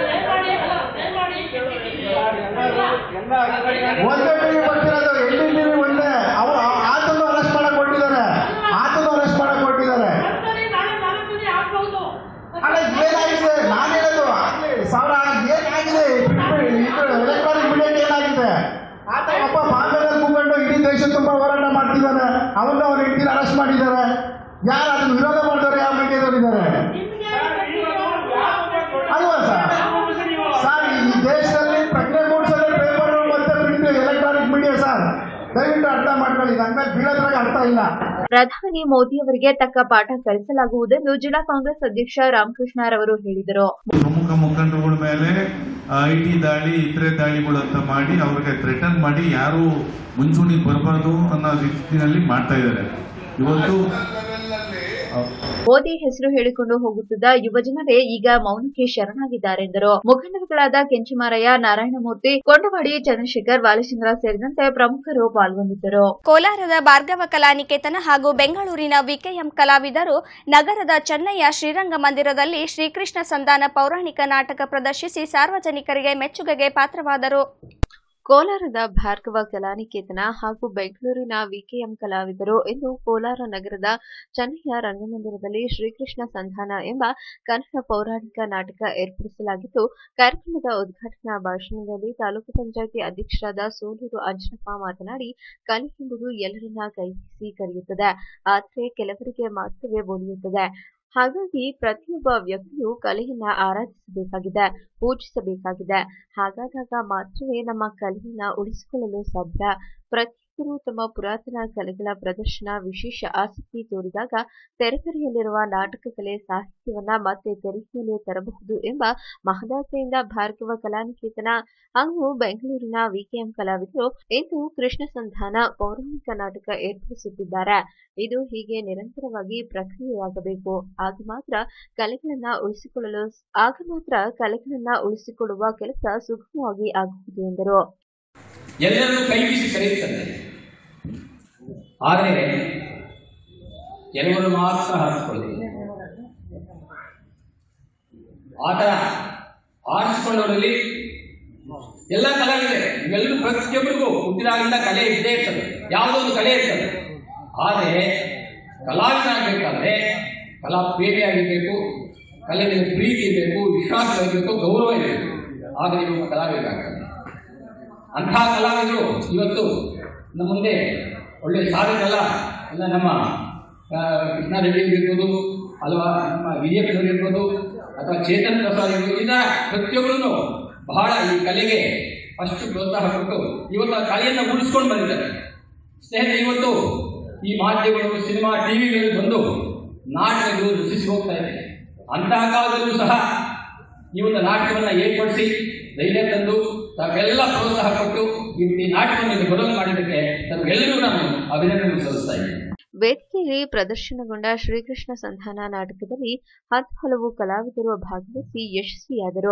ಒಂದೇ ಟಿವಿ ಬರ್ತಿರೋದು ಎಲ್ಲಿ ಟಿವಿ ಒಂದೇ ಅವ್ರು ಆತನು ಅರೆಸ್ಟ್ ಮಾಡಕ್ ಕೊಟ್ಟಿದ್ದಾರೆ ಆತನು ಅರೆಸ್ಟ್ ಮಾಡಕ್ ಕೊಟ್ಟಿದ್ದಾರೆ ಅಲ್ಲ ಏನಾಗಿದೆ ನಾನು ಹೇಳೋದು ಆಗ್ಲಿ ಸಾವಿರ ಏನಾಗಿದೆ ಎಲೆಕ್ಟ್ರಾನಿಕ್ ಮೀಡಿಯಾಕ್ಕೆ ಏನಾಗಿದೆ ಆತ ಒಬ್ಬ ಭಾಗದಲ್ಲಿ ಕೂತ್ಕೊಂಡು ಇಡೀ ದೇಶ ತುಂಬಾ ಹೋರಾಟ ಮಾಡ್ತಿದ್ದಾನೆ ಅವನ್ನ ಅವ್ರ ಹೆಂಡತಿನ ಅರೆಸ್ಟ್ ಮಾಡಿದ್ದಾರೆ ಯಾರು ಅದನ್ನ ವಿರೋಧ ಮಾಡಿದವರು ಯಾವ ಮೀಡಿಯಾದವ್ರು ಇದ್ದಾರೆ ಅಲ್ವಾ ಸರ್ ಸರ್ ಈ ದೇಶದಲ್ಲಿ ಪ್ರಜ್ಞೆ ಮೂಡಿಸೋದೇ ಪೇಪರ್ ಮತ್ತೆ ಪ್ರಿಂಟ್ ಎಲೆಕ್ಟ್ರಾನಿಕ್ ಮೀಡಿಯಾ ಸರ್ ದಯವಿಟ್ಟು ಅರ್ಥ ಮಾಡ್ಕೊಳ್ಳಿ ನನ್ನ ಮೇಲೆ ಬೀಳೋದ್ರಾಗ ಅರ್ಥ ಇಲ್ಲ ಪ್ರಧಾನಿ ಮೋದಿ ಅವರಿಗೆ ತಕ್ಕ ಪಾಠ ಕಲಿಸಲಾಗುವುದೆಂದು ಜಿಲ್ಲಾ ಕಾಂಗ್ರೆಸ್ ಅಧ್ಯಕ್ಷ ರಾಮಕೃಷ್ಣರವರು ಹೇಳಿದರು ಪ್ರಮುಖ ಮುಖಂಡರುಗಳ ಮೇಲೆ ಐ ಟಿ ದಾಳಿ ಇತರೆ ದಾಳಿಗಳು ಅಂತ ಮಾಡಿ ಅವ್ರಿಗೆ ಥ್ರೆಟನ್ ಮಾಡಿ ಯಾರು ಮುಂಚೂಣಿ ಬರಬಾರ್ದು ಅನ್ನೋ ರೀತಿಯಲ್ಲಿ ಮಾಡ್ತಾ ಇದ್ದಾರೆ ಇವತ್ತು ಮೋದಿ ಹೆಸರು ಹೇಳಿಕೊಂಡು ಹೋಗುತ್ತಿದ್ದ ಯುವಜನರೇ ಈಗ ಮೌನಕ್ಕೆ ಶರಣಾಗಿದ್ದಾರೆ ಎಂದರು ಮುಖಂಡರುಗಳಾದ ಕೆಂಚಮಾರಯ್ಯ ನಾರಾಯಣಮೂರ್ತಿ ಕೊಂಡವಾಡಿ ಚಂದ್ರಶೇಖರ್ ಬಾಲಚಂದ್ರ ಸೇರಿದಂತೆ ಪ್ರಮುಖರು ಪಾಲ್ಗೊಂಡಿದ್ದರು ಕೋಲಾರದ ಭಾರ್ಗವ ಕಲಾನಿಕೇತನ ಹಾಗೂ ಬೆಂಗಳೂರಿನ ವಿಕೆಎಂ ಕಲಾವಿದರು ನಗರದ ಚೆನ್ನಯ್ಯ ಶ್ರೀರಂಗ ಮಂದಿರದಲ್ಲಿ ಶ್ರೀಕೃಷ್ಣ ಸಂಧಾನ ಪೌರಾಣಿಕ ನಾಟಕ ಪ್ರದರ್ಶಿಸಿ ಸಾರ್ವಜನಿಕರಿಗೆ ಮೆಚ್ಚುಗೆಗೆ ಪಾತ್ರವಾದರು ಕೋಲಾರದ ಭಾರ್ಗವ ಕಲಾನಿಕೇತನ ಹಾಗೂ ಬೆಂಗಳೂರಿನ ವಿಕೆಎಂ ಕಲಾವಿದರು ಇಂದು ಕೋಲಾರ ನಗರದ ಚೆನ್ನಯ್ಯ ರಂಗಮಂದಿರದಲ್ಲಿ ಶ್ರೀಕೃಷ್ಣ ಸಂಧಾನ ಎಂಬ ಕನ್ನಡ ಪೌರಾಣಿಕ ನಾಟಕ ಏರ್ಪಡಿಸಲಾಗಿದ್ದು ಕಾರ್ಯಕ್ರಮದ ಉದ್ಘಾಟನಾ ಭಾಷಣದಲ್ಲಿ ತಾಲೂಕು ಪಂಚಾಯಿತಿ ಅಧ್ಯಕ್ಷರಾದ ಸೋಲೂರು ಅಂಜನಪ್ಪ ಮಾತನಾಡಿ ಕಲೆ ಎಂಬುದು ಎಲ್ಲರನ್ನ ಕೈಬೀಸಿ ಕರೆಯುತ್ತದೆ ಆದರೆ ಕೆಲವರಿಗೆ ಮಾತ್ರವೇ ಒಲಿಯುತ್ತದೆ ಹಾಗಾಗಿ ಪ್ರತಿಯೊಬ್ಬ ವ್ಯಕ್ತಿಯು ಕಲೆಯನ್ನ ಆರಾಧಿಸಬೇಕಾಗಿದೆ ಪೂಜಿಸಬೇಕಾಗಿದೆ ಹಾಗಾದಾಗ ಮಾತ್ರವೇ ನಮ್ಮ ಕಲೆಯನ್ನ ಉಳಿಸಿಕೊಳ್ಳಲು ಸಾಧ್ಯ ಪ್ರತಿಯೊಬ್ಬರು ತಮ್ಮ ಪುರಾತನ ಕಲೆಗಳ ಪ್ರದರ್ಶನ ವಿಶೇಷ ಆಸಕ್ತಿ ತೋರಿದಾಗ ತೆರೆಮರೆಯಲ್ಲಿರುವ ನಾಟಕ ಕಲೆ ಸಾಹಿತ್ಯವನ್ನ ಮತ್ತೆ ತೆರೆ ಮೇಲೆ ತರಬಹುದು ಎಂಬ ಮಹದಾಸೆಯಿಂದ ಭಾರ್ಗವ ಕಲಾನಿಕೇತನ ಹಾಗೂ ಬೆಂಗಳೂರಿನ ವಿಕೆಎಂ ಕಲಾವಿದರು ಇಂದು ಕೃಷ್ಣ ಸಂಧಾನ ಪೌರಾಣಿಕ ನಾಟಕ ಏರ್ಪಡಿಸುತ್ತಿದ್ದಾರೆ ಇದು ಹೀಗೆ ನಿರಂತರವಾಗಿ ಪ್ರಕ್ರಿಯೆಯಾಗಬೇಕು ಆಗ ಮಾತ್ರ ಕಲೆಗಳನ್ನ ಉಳಿಸಿಕೊಳ್ಳಲು ಆಗ ಮಾತ್ರ ಕಲೆಗಳನ್ನ ಉಳಿಸಿಕೊಳ್ಳುವ ಕೆಲಸ ಸುಗಮವಾಗಿ ಆಗುವುದು ಎಂದರು ಎಲ್ಲರೂ ಕೈ ಬೀಸಿ ಕರೆಯುತ್ತದೆ ಆದರೆ ಕೆಲವರು ಮಾತ್ರ ಹಾರಿಸಿಕೊಳ್ಳುತ್ತಾರೆ ಆ ಥರ ಆರಿಸಿಕೊಳ್ಳೋರಲ್ಲಿ ಎಲ್ಲ ಕಲಾವಿದೆ ಇವೆಲ್ಲರೂ ಪ್ರತಿಯೊಬ್ಬರಿಗೂ ಹುಟ್ಟಿದಾಗಿಂದ ಕಲೆ ಇದ್ದೇ ಇರ್ತದೆ ಯಾವುದೋ ಒಂದು ಕಲೆ ಇರ್ತದೆ ಆದರೆ ಕಲಾವಿದನಾಗಬೇಕಾದ್ರೆ ಕಲಾ ಪ್ರೇಮಿಯಾಗಿರಬೇಕು ಕಲೆ ಮೇಲೆ ಪ್ರೀತಿ ಇರಬೇಕು ವಿಶ್ವಾಸ ಇರಬೇಕು ಗೌರವ ಇರಬೇಕು ಆದರೆ ಇವರು ಕಲಾವಿದರಾಗ್ತಾರೆ ಅಂತಹ ಕಲಾವಿದರು ಇವತ್ತು ನಮ್ಮ ಮುಂದೆ ಒಳ್ಳೆ ಸಾಧನೆಲ್ಲ ಎಲ್ಲ ನಮ್ಮ ಆ, ಕೃಷ್ಣ ರೆಡ್ಡಿ ಇರ್ಬೋದು ಅಲ್ವಾ ನಮ್ಮ ವಿಜಯಪುರವರು ಇರ್ಬೋದು ಅಥವಾ ಚೇತನ್ ಪ್ರಸಾದ್ ಇರ್ಬೋದು ಈ ಥರ ಪ್ರತಿಯೊಬ್ಬರೂ ಬಹಳ ಈ ಕಲೆಗೆ ಅಷ್ಟು ಪ್ರೋತ್ಸಾಹ ಕೊಟ್ಟು ಇವತ್ತು ಆ ಕಲೆಯನ್ನು ಉಳಿಸ್ಕೊಂಡು ಬಂದಿದ್ದಾರೆ ಸ್ನೇಹಿತರೆ ಇವತ್ತು ಈ ಮಾಧ್ಯಮಗಳು ಸಿನಿಮಾ ಟಿವಿಗಳಲ್ಲಿ ಬಂದು ನಾಟಕಗಳು ರಚಿಸಿ ಹೋಗ್ತಾ ಇದೆ ಅಂತಹ ಕಾಲದಲ್ಲೂ ಸಹ ಈ ಒಂದು ನಾಟಕವನ್ನು ಏರ್ಪಡಿಸಿ ಧೈರ್ಯ ತಂದು ತಾವೆಲ್ಲ ಪ್ರೋತ್ಸಾಹ ಕೊಟ್ಟು ಈ ಈ ನಾಟಕವನ್ನು ಇಲ್ಲಿ ಬರೋದು ಮಾಡಿದ್ದಕ್ಕೆ ತಮಗೆಲ್ಲರಿಗೂ ನಾನು ಅಭಿನಂದನೆ ಸಲ್ಲಿಸ್ತಾ ಇದ್ದೀನಿ ವೇದಿಕೆಯಲ್ಲಿ ಪ್ರದರ್ಶನಗೊಂಡ ಶ್ರೀಕೃಷ್ಣ ಸಂಧಾನ ನಾಟಕದಲ್ಲಿ ಹತ್ತು ಹಲವು ಕಲಾವಿದರು ಭಾಗವಹಿಸಿ ಯಶಸ್ವಿಯಾದರು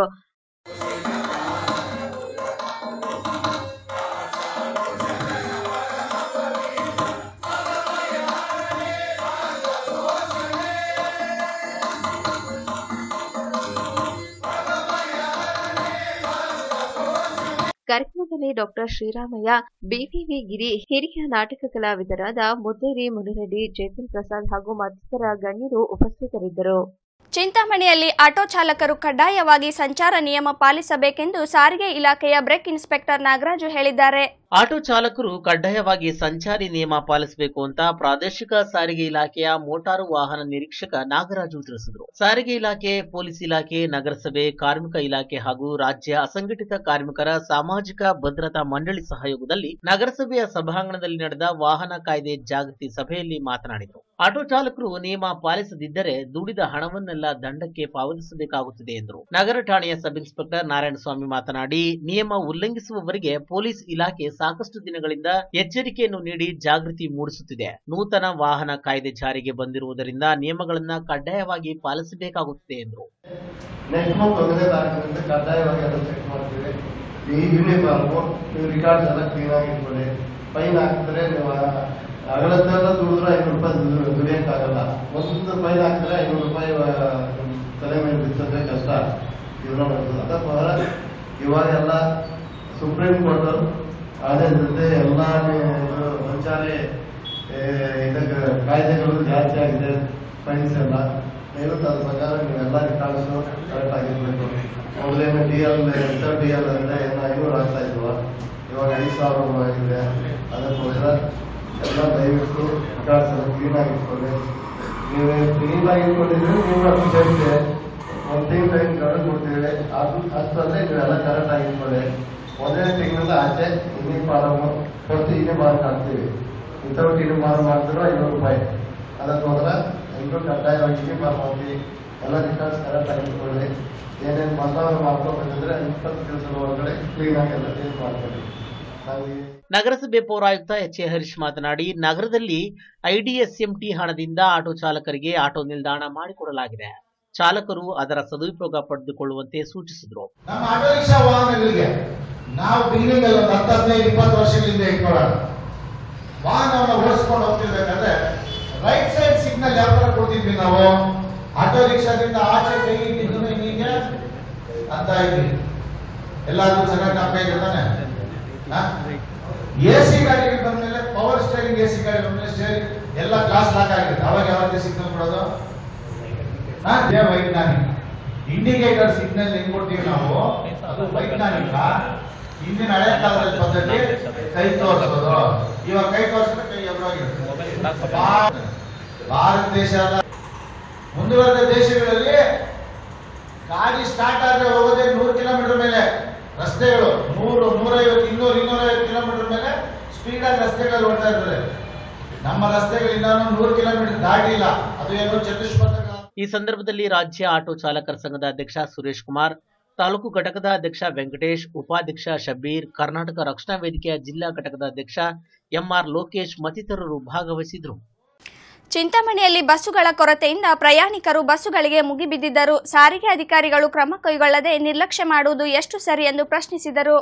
ಕಾರ್ಯಕ್ರಮದಲ್ಲಿ ಡಾಕ್ಟರ್ ಶ್ರೀರಾಮಯ್ಯ ಬಿವಿವಿ ಗಿರಿ ಹಿರಿಯ ನಾಟಕ ಕಲಾವಿದರಾದ ಮುದ್ದೇರಿ ಮುನಿರೆಡ್ಡಿ ಚೇತನ್ ಪ್ರಸಾದ್ ಹಾಗೂ ಮತ್ತಿತರ ಗಣ್ಯರು ಉಪಸ್ಥಿತರಿದ್ದರು ಚಿಂತಾಮಣಿಯಲ್ಲಿ ಆಟೋ ಚಾಲಕರು ಕಡ್ಡಾಯವಾಗಿ ಸಂಚಾರ ನಿಯಮ ಪಾಲಿಸಬೇಕೆಂದು ಸಾರಿಗೆ ಇಲಾಖೆಯ ಬ್ರೇಕ್ ಇನ್ಸ್ಪೆಕ್ಟರ್ ನಾಗರಾಜು ಹೇಳಿದ್ದಾರೆ ಆಟೋ ಚಾಲಕರು ಕಡ್ಡಾಯವಾಗಿ ಸಂಚಾರಿ ನಿಯಮ ಪಾಲಿಸಬೇಕು ಅಂತ ಪ್ರಾದೇಶಿಕ ಸಾರಿಗೆ ಇಲಾಖೆಯ ಮೋಟಾರು ವಾಹನ ನಿರೀಕ್ಷಕ ನಾಗರಾಜು ತಿಳಿಸಿದರು ಸಾರಿಗೆ ಇಲಾಖೆ ಪೊಲೀಸ್ ಇಲಾಖೆ ನಗರಸಭೆ ಕಾರ್ಮಿಕ ಇಲಾಖೆ ಹಾಗೂ ರಾಜ್ಯ ಅಸಂಘಟಿತ ಕಾರ್ಮಿಕರ ಸಾಮಾಜಿಕ ಭದ್ರತಾ ಮಂಡಳಿ ಸಹಯೋಗದಲ್ಲಿ ನಗರಸಭೆಯ ಸಭಾಂಗಣದಲ್ಲಿ ನಡೆದ ವಾಹನ ಕಾಯ್ದೆ ಜಾಗೃತಿ ಸಭೆಯಲ್ಲಿ ಮಾತನಾಡಿದರು ಆಟೋ ಚಾಲಕರು ನಿಯಮ ಪಾಲಿಸದಿದ್ದರೆ ದುಡಿದ ಹಣವನ್ನೆಲ್ಲ ದಂಡಕ್ಕೆ ಪಾವತಿಸಬೇಕಾಗುತ್ತದೆ ಎಂದರು ನಗರ ಠಾಣೆಯ ಸಬ್ ಇನ್ಸ್ಪೆಕ್ಟರ್ ನಾರಾಯಣಸ್ವಾಮಿ ಮಾತನಾಡಿ ನಿಯಮ ಉಲ್ಲಂಘಿಸುವವರಿಗೆ ಪೊಲೀಸ್ ಇಲಾಖೆ ಸಾಕಷ್ಟು ದಿನಗಳಿಂದ ಎಚ್ಚರಿಕೆಯನ್ನು ನೀಡಿ ಜಾಗೃತಿ ಮೂಡಿಸುತ್ತಿದೆ ನೂತನ ವಾಹನ ಕಾಯ್ದೆ ಜಾರಿಗೆ ಬಂದಿರುವುದರಿಂದ ನಿಯಮಗಳನ್ನ ಕಡ್ಡಾಯವಾಗಿ ಪಾಲಿಸಬೇಕಾಗುತ್ತದೆ ಎಂದರು ನೆಕ್ಸ್ಟ್ ಮಂತ್ ಒಂದನೇ ತಾರೀಕಿನಿಂದ ಕಡ್ಡಾಯವಾಗಿ ಅದನ್ನು ಚೆಕ್ ಮಾಡ್ತೀವಿ ಈ ಯೂನಿಫಾರ್ಮು ನೀವು ರಿಕಾರ್ಡ್ಸ್ ಎಲ್ಲ ಕ್ಲೀನ್ ಆಗಿ ಇಟ್ಕೊಳ್ಳಿ ಫೈನ್ ಹಾಕಿದ್ರೆ ನೀವು ಅಗಲತ್ತೆಲ್ಲ ದುಡಿದ್ರೆ ಐನೂರು ರೂಪಾಯಿ ದುಡಿ- ದುಡಿಯಕ್ಕಾಗಲ್ಲ ಒಂದು ಫೈನ್ ಹಾಕಿದ್ರೆ ಐನೂರು ರೂಪಾಯಿ ಆ, ತಲೆ ಮೇಲೆ ಬಿಚ್ಚೋದೇ ಕಷ್ಟ ಜೀವನ ಮಾಡೋದು ಅದಕ್ಕೋಸ್ಕರ ಇವಾಗೆಲ್ಲ ಸುಪ್ರೀಂ ಕೋರ್ಟ್ ಆದೇಶದಂತೆ ಎಲ್ಲ ಇದು ಸಂಚಾರಿ ಏ, ಇದಕ್ಕೆ ಕಾಯ್ದೆಗಳು ಜಾಸ್ತಿ ಆಗಿದೆ ಫೈನ್ಸ್ ಎಲ್ಲ ದಯವಿಟ್ಟು ಅದ್ರ ಪ್ರಕಾರ ನೀವೆಲ್ಲ ರಿಕಾರ್ಡ್ಸು ಕರೆಕ್ಟ್ ಆಗಿರ್ಬೇಕು ಮೊದಲೇನು D L S D L ಅಂದರೆ ಏನೋ ಐನೂರು ಆಗ್ತಾ ಇದ್ವು ಇವಾಗ ಐದು ಸಾವಿರ ಆಗಿದೆ ಅದಕ್ಕೋಸ್ಕರ ಎಲ್ಲ ದಯವಿಟ್ಟು ರಿಕಾರ್ಡ್ಸ್ ಎಲ್ಲ ಕ್ಲೀನ್ ಆಗಿಟ್ಕೊಳ್ಳಿ ನೀವು ಕ್ಲೀನ್ ಆಗಿಟ್ಕೊಂಡಿದ್ರೆ ನೀವು ಅಪ್ಲಿಕೇಶನ್ಗೆ ಒಂದು ತಿಂಗಳು ಟೈಮ್ ಕಳೆದು ಕೊಡ್ತೀವಿ ಅದು ಅಷ್ಟರಲ್ಲೇ ನೀವೆಲ್ಲ ಕರೆಕ್ಟ್ ಆಗಿಟ್ಕೊಳ್ಳಿ ಮೊದಲನೇ ತಿಂಗಳಿಂದ ಆಚೆ ಇನ್ನಿ ಫಾರಮ್ ಫಸ್ಟ್ ಇನ್ನೇ ಮಾರ್ಕ್ ಹಾಕ್ತೀವಿ ವಿತೌಟ್ ಇನ್ನೂ ಮಾರು ಮಾಡಿದ್ರು ಐನೂರು ರೂಪಾಯಿ ಅದಕ್ಕೋಸ್ಕರ ಎಲ್ಲರೂ ಕಡ್ಡಾಯವಾಗಿ ಇನ್ನೇ ಮಾರು ಹಾಕಿ ಎಲ್ಲ ರಿಕಾರ್ಡ್ಸ್ ಕರೆಕ್ಟ್ ಆಗಿಟ್ಕೊಳ್ಳಿ ಏನೇನು ಬದಲಾವಣೆ ಮಾಡ್ಕೋಬೇಕಂದ್ರೆ ಇಪ್ಪತ್ತು ದಿವಸದ ಒಳಗಡೆ ಕ್ಲೀನಾಗಿ ಎಲ್ಲ ಚೇಂಜ್ ಮಾಡ್ಕೊಳ್ಳಿ ನಾವು ಈ ನಗರಸಭೆ ಪೌರಾಯುಕ್ತ ಎಚ್ ಎ ಹರೀಶ್ ಮಾತನಾಡಿ ನಗರದಲ್ಲಿ ಐಡಿಎಸ್ಎಂಟಿ ಹಣದಿಂದ ಆಟೋ ಚಾಲಕರಿಗೆ ಆಟೋ ನಿಲ್ದಾಣ ಮಾಡಿಕೊಡಲಾಗಿದೆ ಚಾಲಕರು ಅದರ ಸದುಪಯೋಗ ಪಡೆದುಕೊಳ್ಳುವಂತೆ ಸೂಚಿಸಿದರು ನಮ್ಮ ಆಟೋ ರಿಕ್ಷಾ ವಾಹನಗಳಿಗೆ ನಾವು ಬಿಲ್ಡಿಂಗ್ ಅಲ್ಲಿ ಒಂದು ಹತ್ತು ಹದಿನೈದು ಇಪ್ಪತ್ತು ವರ್ಷಗಳಿಂದ ಇಟ್ಕೊಳ್ಳೋಣ ವಾಹನವನ್ನು ಓಡಿಸ್ಕೊಂಡು ಹೋಗ್ತಿರ್ಬೇಕಾದ್ರೆ ರೈಟ್ ಸೈಡ್ ಸಿಗ್ನಲ್ ಯಾವ ತರ ಕೊಡ್ತಿದ್ವಿ ನಾವು ಆಟೋ ರಿಕ್ಷಾದಿಂದ ಆಚೆ ಕೈ ಇಟ್ಟಿದ್ದು ಹೀಗೆ ಅಂತ ಇದ್ವಿ ಎಲ್ಲಾದ್ರೂ ಚೆನ್ನಾಗಿ ಜ್ಞಾಪಕ ಇದೆ ತಾನೆ ಎ ಸಿ ಗಾಡಿಗೆ ಬಂದ್ಮೇಲೆ ಪವರ್ ಸ್ಟೇರಿಂಗ್ ಎ ಸಿ ಗಾಡಿ ಬಂದ್ಮೇಲೆ ಸ್ಟೇರಿಂಗ್ ಎಲ್ಲ ಗ್ಲಾಸ್ ಲಾಕ್ ಆಗಿರುತ್ತೆ ಅವಾಗ ಯಾವಾಗ ಸಿಗ್ನಲ್ ಕೊಡೋದು ಹಾ, ಇದೇ ವೈಜ್ಞಾನಿಕ ಇಂಡಿಕೇಟರ್ ಸಿಗ್ನಲ್ ಹೆಂಗ್ ಕೊಡ್ತೀವಿ ನಾವು ಅದು ವೈಜ್ಞಾನಿಕ ಹಿಂದಿನ ಹಳೆ ಕಾಲದಲ್ಲಿ ಪದ್ಧತಿ ಕೈ ತೋರಿಸೋದು ಇವಾಗ ಕೈ ತೋರಿಸಿದ್ರೆ ಕೈ ಎದುರಾಗಿರುತ್ತೆ ಭಾರತ ಭಾರತ ದೇಶ ಅಲ್ಲ ಮುಂದುವರೆದ ದೇಶಗಳಲ್ಲಿ ಗಾಡಿ ಸ್ಟಾರ್ಟ್ ಆದ್ರೆ ಹೋಗೋದೇ ನೂರು ಕಿಲೋಮೀಟರ್ ಮೇಲೆ ರಸ್ತೆಗಳು ನೂರು ನೂರೈವತ್ತು ಇನ್ನೂರು ಇನ್ನೂರೈವತ್ತು ಕಿಲೋಮೀಟರ್ ಮೇಲೆ ಸ್ಪೀಡ್ ಆಗಿ ರಸ್ತೆಗಳಲ್ಲಿ ಓಡ್ತಾ ಇರ್ತದೆ ನಮ್ಮ ರಸ್ತೆಗಳು ಇನ್ನೂ ನೂರು ಕಿಲೋಮೀಟರ್ ದಾಟಿಲ್ಲ ಅದು ಏನೋ ಚತುಷ್ಪಥ ಈ ಸಂದರ್ಭದಲ್ಲಿ ರಾಜ್ಯ ಆಟೋ ಚಾಲಕರ ಸಂಘದ ಅಧ್ಯಕ್ಷ ಸುರೇಶ್ ಕುಮಾರ್ ತಾಲೂಕು ಘಟಕದ ಅಧ್ಯಕ್ಷ ವೆಂಕಟೇಶ್ ಉಪಾಧ್ಯಕ್ಷ ಶಬೀರ್ ಕರ್ನಾಟಕ ರಕ್ಷಣಾ ವೇದಿಕೆಯ ಜಿಲ್ಲಾ ಘಟಕದ ಅಧ್ಯಕ್ಷ ಎಂಆರ್ ಲೋಕೇಶ್ ಮತ್ತಿತರರು ಭಾಗವಹಿಸಿದ್ರು ಚಿಂತಾಮಣಿಯಲ್ಲಿ ಬಸ್ಸುಗಳ ಕೊರತೆಯಿಂದ ಪ್ರಯಾಣಿಕರು ಬಸ್ಸುಗಳಿಗೆ ಮುಗಿಬಿದ್ದಿದ್ದರು ಸಾರಿಗೆ ಅಧಿಕಾರಿಗಳು ಕ್ರಮ ಕೈಗೊಳ್ಳದೆ ನಿರ್ಲಕ್ಷ್ಯ ಮಾಡುವುದು ಎಷ್ಟು ಸರಿ ಎಂದು ಪ್ರಶ್ನಿಸಿದರು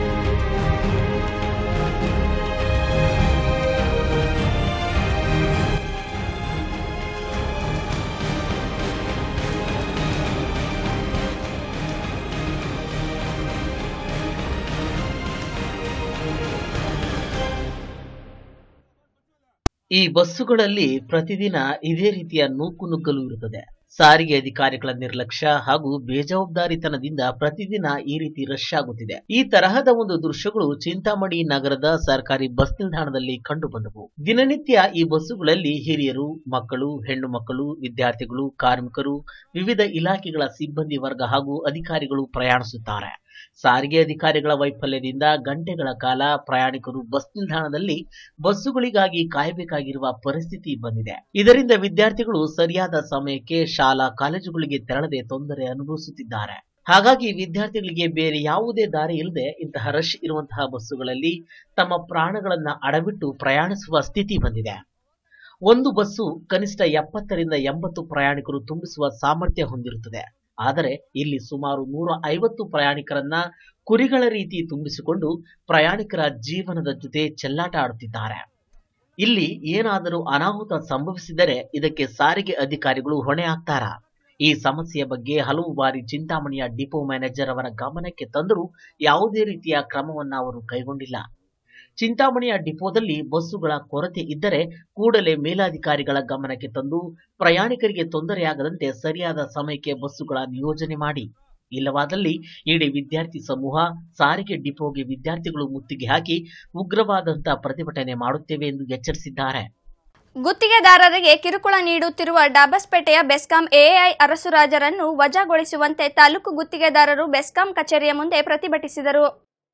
ಈ ಬಸ್ಸುಗಳಲ್ಲಿ ಪ್ರತಿದಿನ ಇದೇ ರೀತಿಯ ನೂಕು ನುಗ್ಗಲು ಇರುತ್ತದೆ ಸಾರಿಗೆ ಅಧಿಕಾರಿಗಳ ನಿರ್ಲಕ್ಷ್ಯ ಹಾಗೂ ಬೇಜವಾಬ್ದಾರಿತನದಿಂದ ಪ್ರತಿದಿನ ಈ ರೀತಿ ರಶ್ ಆಗುತ್ತಿದೆ ಈ ತರಹದ ಒಂದು ದೃಶ್ಯಗಳು ಚಿಂತಾಮಣಿ ನಗರದ ಸರ್ಕಾರಿ ಬಸ್ ನಿಲ್ದಾಣದಲ್ಲಿ ಕಂಡು ಬಂದವು ದಿನನಿತ್ಯ ಈ ಬಸ್ಸುಗಳಲ್ಲಿ ಹಿರಿಯರು ಮಕ್ಕಳು ಹೆಣ್ಣು ಮಕ್ಕಳು ವಿದ್ಯಾರ್ಥಿಗಳು ಕಾರ್ಮಿಕರು ವಿವಿಧ ಇಲಾಖೆಗಳ ಸಿಬ್ಬಂದಿ ವರ್ಗ ಹಾಗೂ ಅಧಿಕಾರಿಗಳು ಪ್ರಯಾಣಿಸುತ್ತಾರೆ ಸಾರಿಗೆ ಅಧಿಕಾರಿಗಳ ವೈಫಲ್ಯದಿಂದ ಗಂಟೆಗಳ ಕಾಲ ಪ್ರಯಾಣಿಕರು ಬಸ್ ನಿಲ್ದಾಣದಲ್ಲಿ ಬಸ್ಸುಗಳಿಗಾಗಿ ಕಾಯಬೇಕಾಗಿರುವ ಪರಿಸ್ಥಿತಿ ಬಂದಿದೆ ಇದರಿಂದ ವಿದ್ಯಾರ್ಥಿಗಳು ಸರಿಯಾದ ಸಮಯಕ್ಕೆ ಶಾಲಾ ಕಾಲೇಜುಗಳಿಗೆ ತೆರಳದೆ ತೊಂದರೆ ಅನುಭವಿಸುತ್ತಿದ್ದಾರೆ ಹಾಗಾಗಿ ವಿದ್ಯಾರ್ಥಿಗಳಿಗೆ ಬೇರೆ ಯಾವುದೇ ದಾರಿ ಇಲ್ಲದೆ ಇಂತಹ ರಶ್ ಇರುವಂತಹ ಬಸ್ಸುಗಳಲ್ಲಿ ತಮ್ಮ ಪ್ರಾಣಗಳನ್ನ ಅಡವಿಟ್ಟು ಪ್ರಯಾಣಿಸುವ ಸ್ಥಿತಿ ಬಂದಿದೆ ಒಂದು ಬಸ್ಸು ಕನಿಷ್ಠ ಎಪ್ಪತ್ತರಿಂದ ಎಂಬತ್ತು ಪ್ರಯಾಣಿಕರು ತುಂಬಿಸುವ ಸಾಮರ್ಥ್ಯ ಹೊಂದಿರುತ್ತದೆ ಆದರೆ ಇಲ್ಲಿ ಸುಮಾರು ನೂರ ಐವತ್ತು ಪ್ರಯಾಣಿಕರನ್ನ ಕುರಿಗಳ ರೀತಿ ತುಂಬಿಸಿಕೊಂಡು ಪ್ರಯಾಣಿಕರ ಜೀವನದ ಜೊತೆ ಚೆಲ್ಲಾಟ ಆಡುತ್ತಿದ್ದಾರೆ ಇಲ್ಲಿ ಏನಾದರೂ ಅನಾಹುತ ಸಂಭವಿಸಿದರೆ ಇದಕ್ಕೆ ಸಾರಿಗೆ ಅಧಿಕಾರಿಗಳು ಹೊಣೆ ಹಾಕ್ತಾರಾ ಈ ಸಮಸ್ಯೆಯ ಬಗ್ಗೆ ಹಲವು ಬಾರಿ ಚಿಂತಾಮಣಿಯ ಡಿಪೋ ಮ್ಯಾನೇಜರ್ ಅವರ ಗಮನಕ್ಕೆ ತಂದರೂ ಯಾವುದೇ ರೀತಿಯ ಕ್ರಮವನ್ನ ಅವರು ಕೈಗೊಂಡಿಲ್ಲ ಚಿಂತಾಮಣಿಯ ಡಿಪೋದಲ್ಲಿ ಬಸ್ಸುಗಳ ಕೊರತೆ ಇದ್ದರೆ ಕೂಡಲೇ ಮೇಲಾಧಿಕಾರಿಗಳ ಗಮನಕ್ಕೆ ತಂದು ಪ್ರಯಾಣಿಕರಿಗೆ ತೊಂದರೆಯಾಗದಂತೆ ಸರಿಯಾದ ಸಮಯಕ್ಕೆ ಬಸ್ಸುಗಳ ನಿಯೋಜನೆ ಮಾಡಿ ಇಲ್ಲವಾದಲ್ಲಿ ಇಡೀ ವಿದ್ಯಾರ್ಥಿ ಸಮೂಹ ಸಾರಿಗೆ ಡಿಪೋಗೆ ವಿದ್ಯಾರ್ಥಿಗಳು ಮುತ್ತಿಗೆ ಹಾಕಿ ಉಗ್ರವಾದಂತಹ ಪ್ರತಿಭಟನೆ ಮಾಡುತ್ತೇವೆ ಎಂದು ಎಚ್ಚರಿಸಿದ್ದಾರೆ ಗುತ್ತಿಗೆದಾರರಿಗೆ ಕಿರುಕುಳ ನೀಡುತ್ತಿರುವ ಡಾಬಸ್ಪೇಟೆಯ ಬೆಸ್ಕಾಂ ಎಐ ಅರಸುರಾಜರನ್ನು ವಜಾಗೊಳಿಸುವಂತೆ ತಾಲೂಕು ಗುತ್ತಿಗೆದಾರರು ಬೆಸ್ಕಾಂ ಕಚೇರಿಯ ಮುಂದೆ ಪ್ರತಿಭಟಿಸಿದರು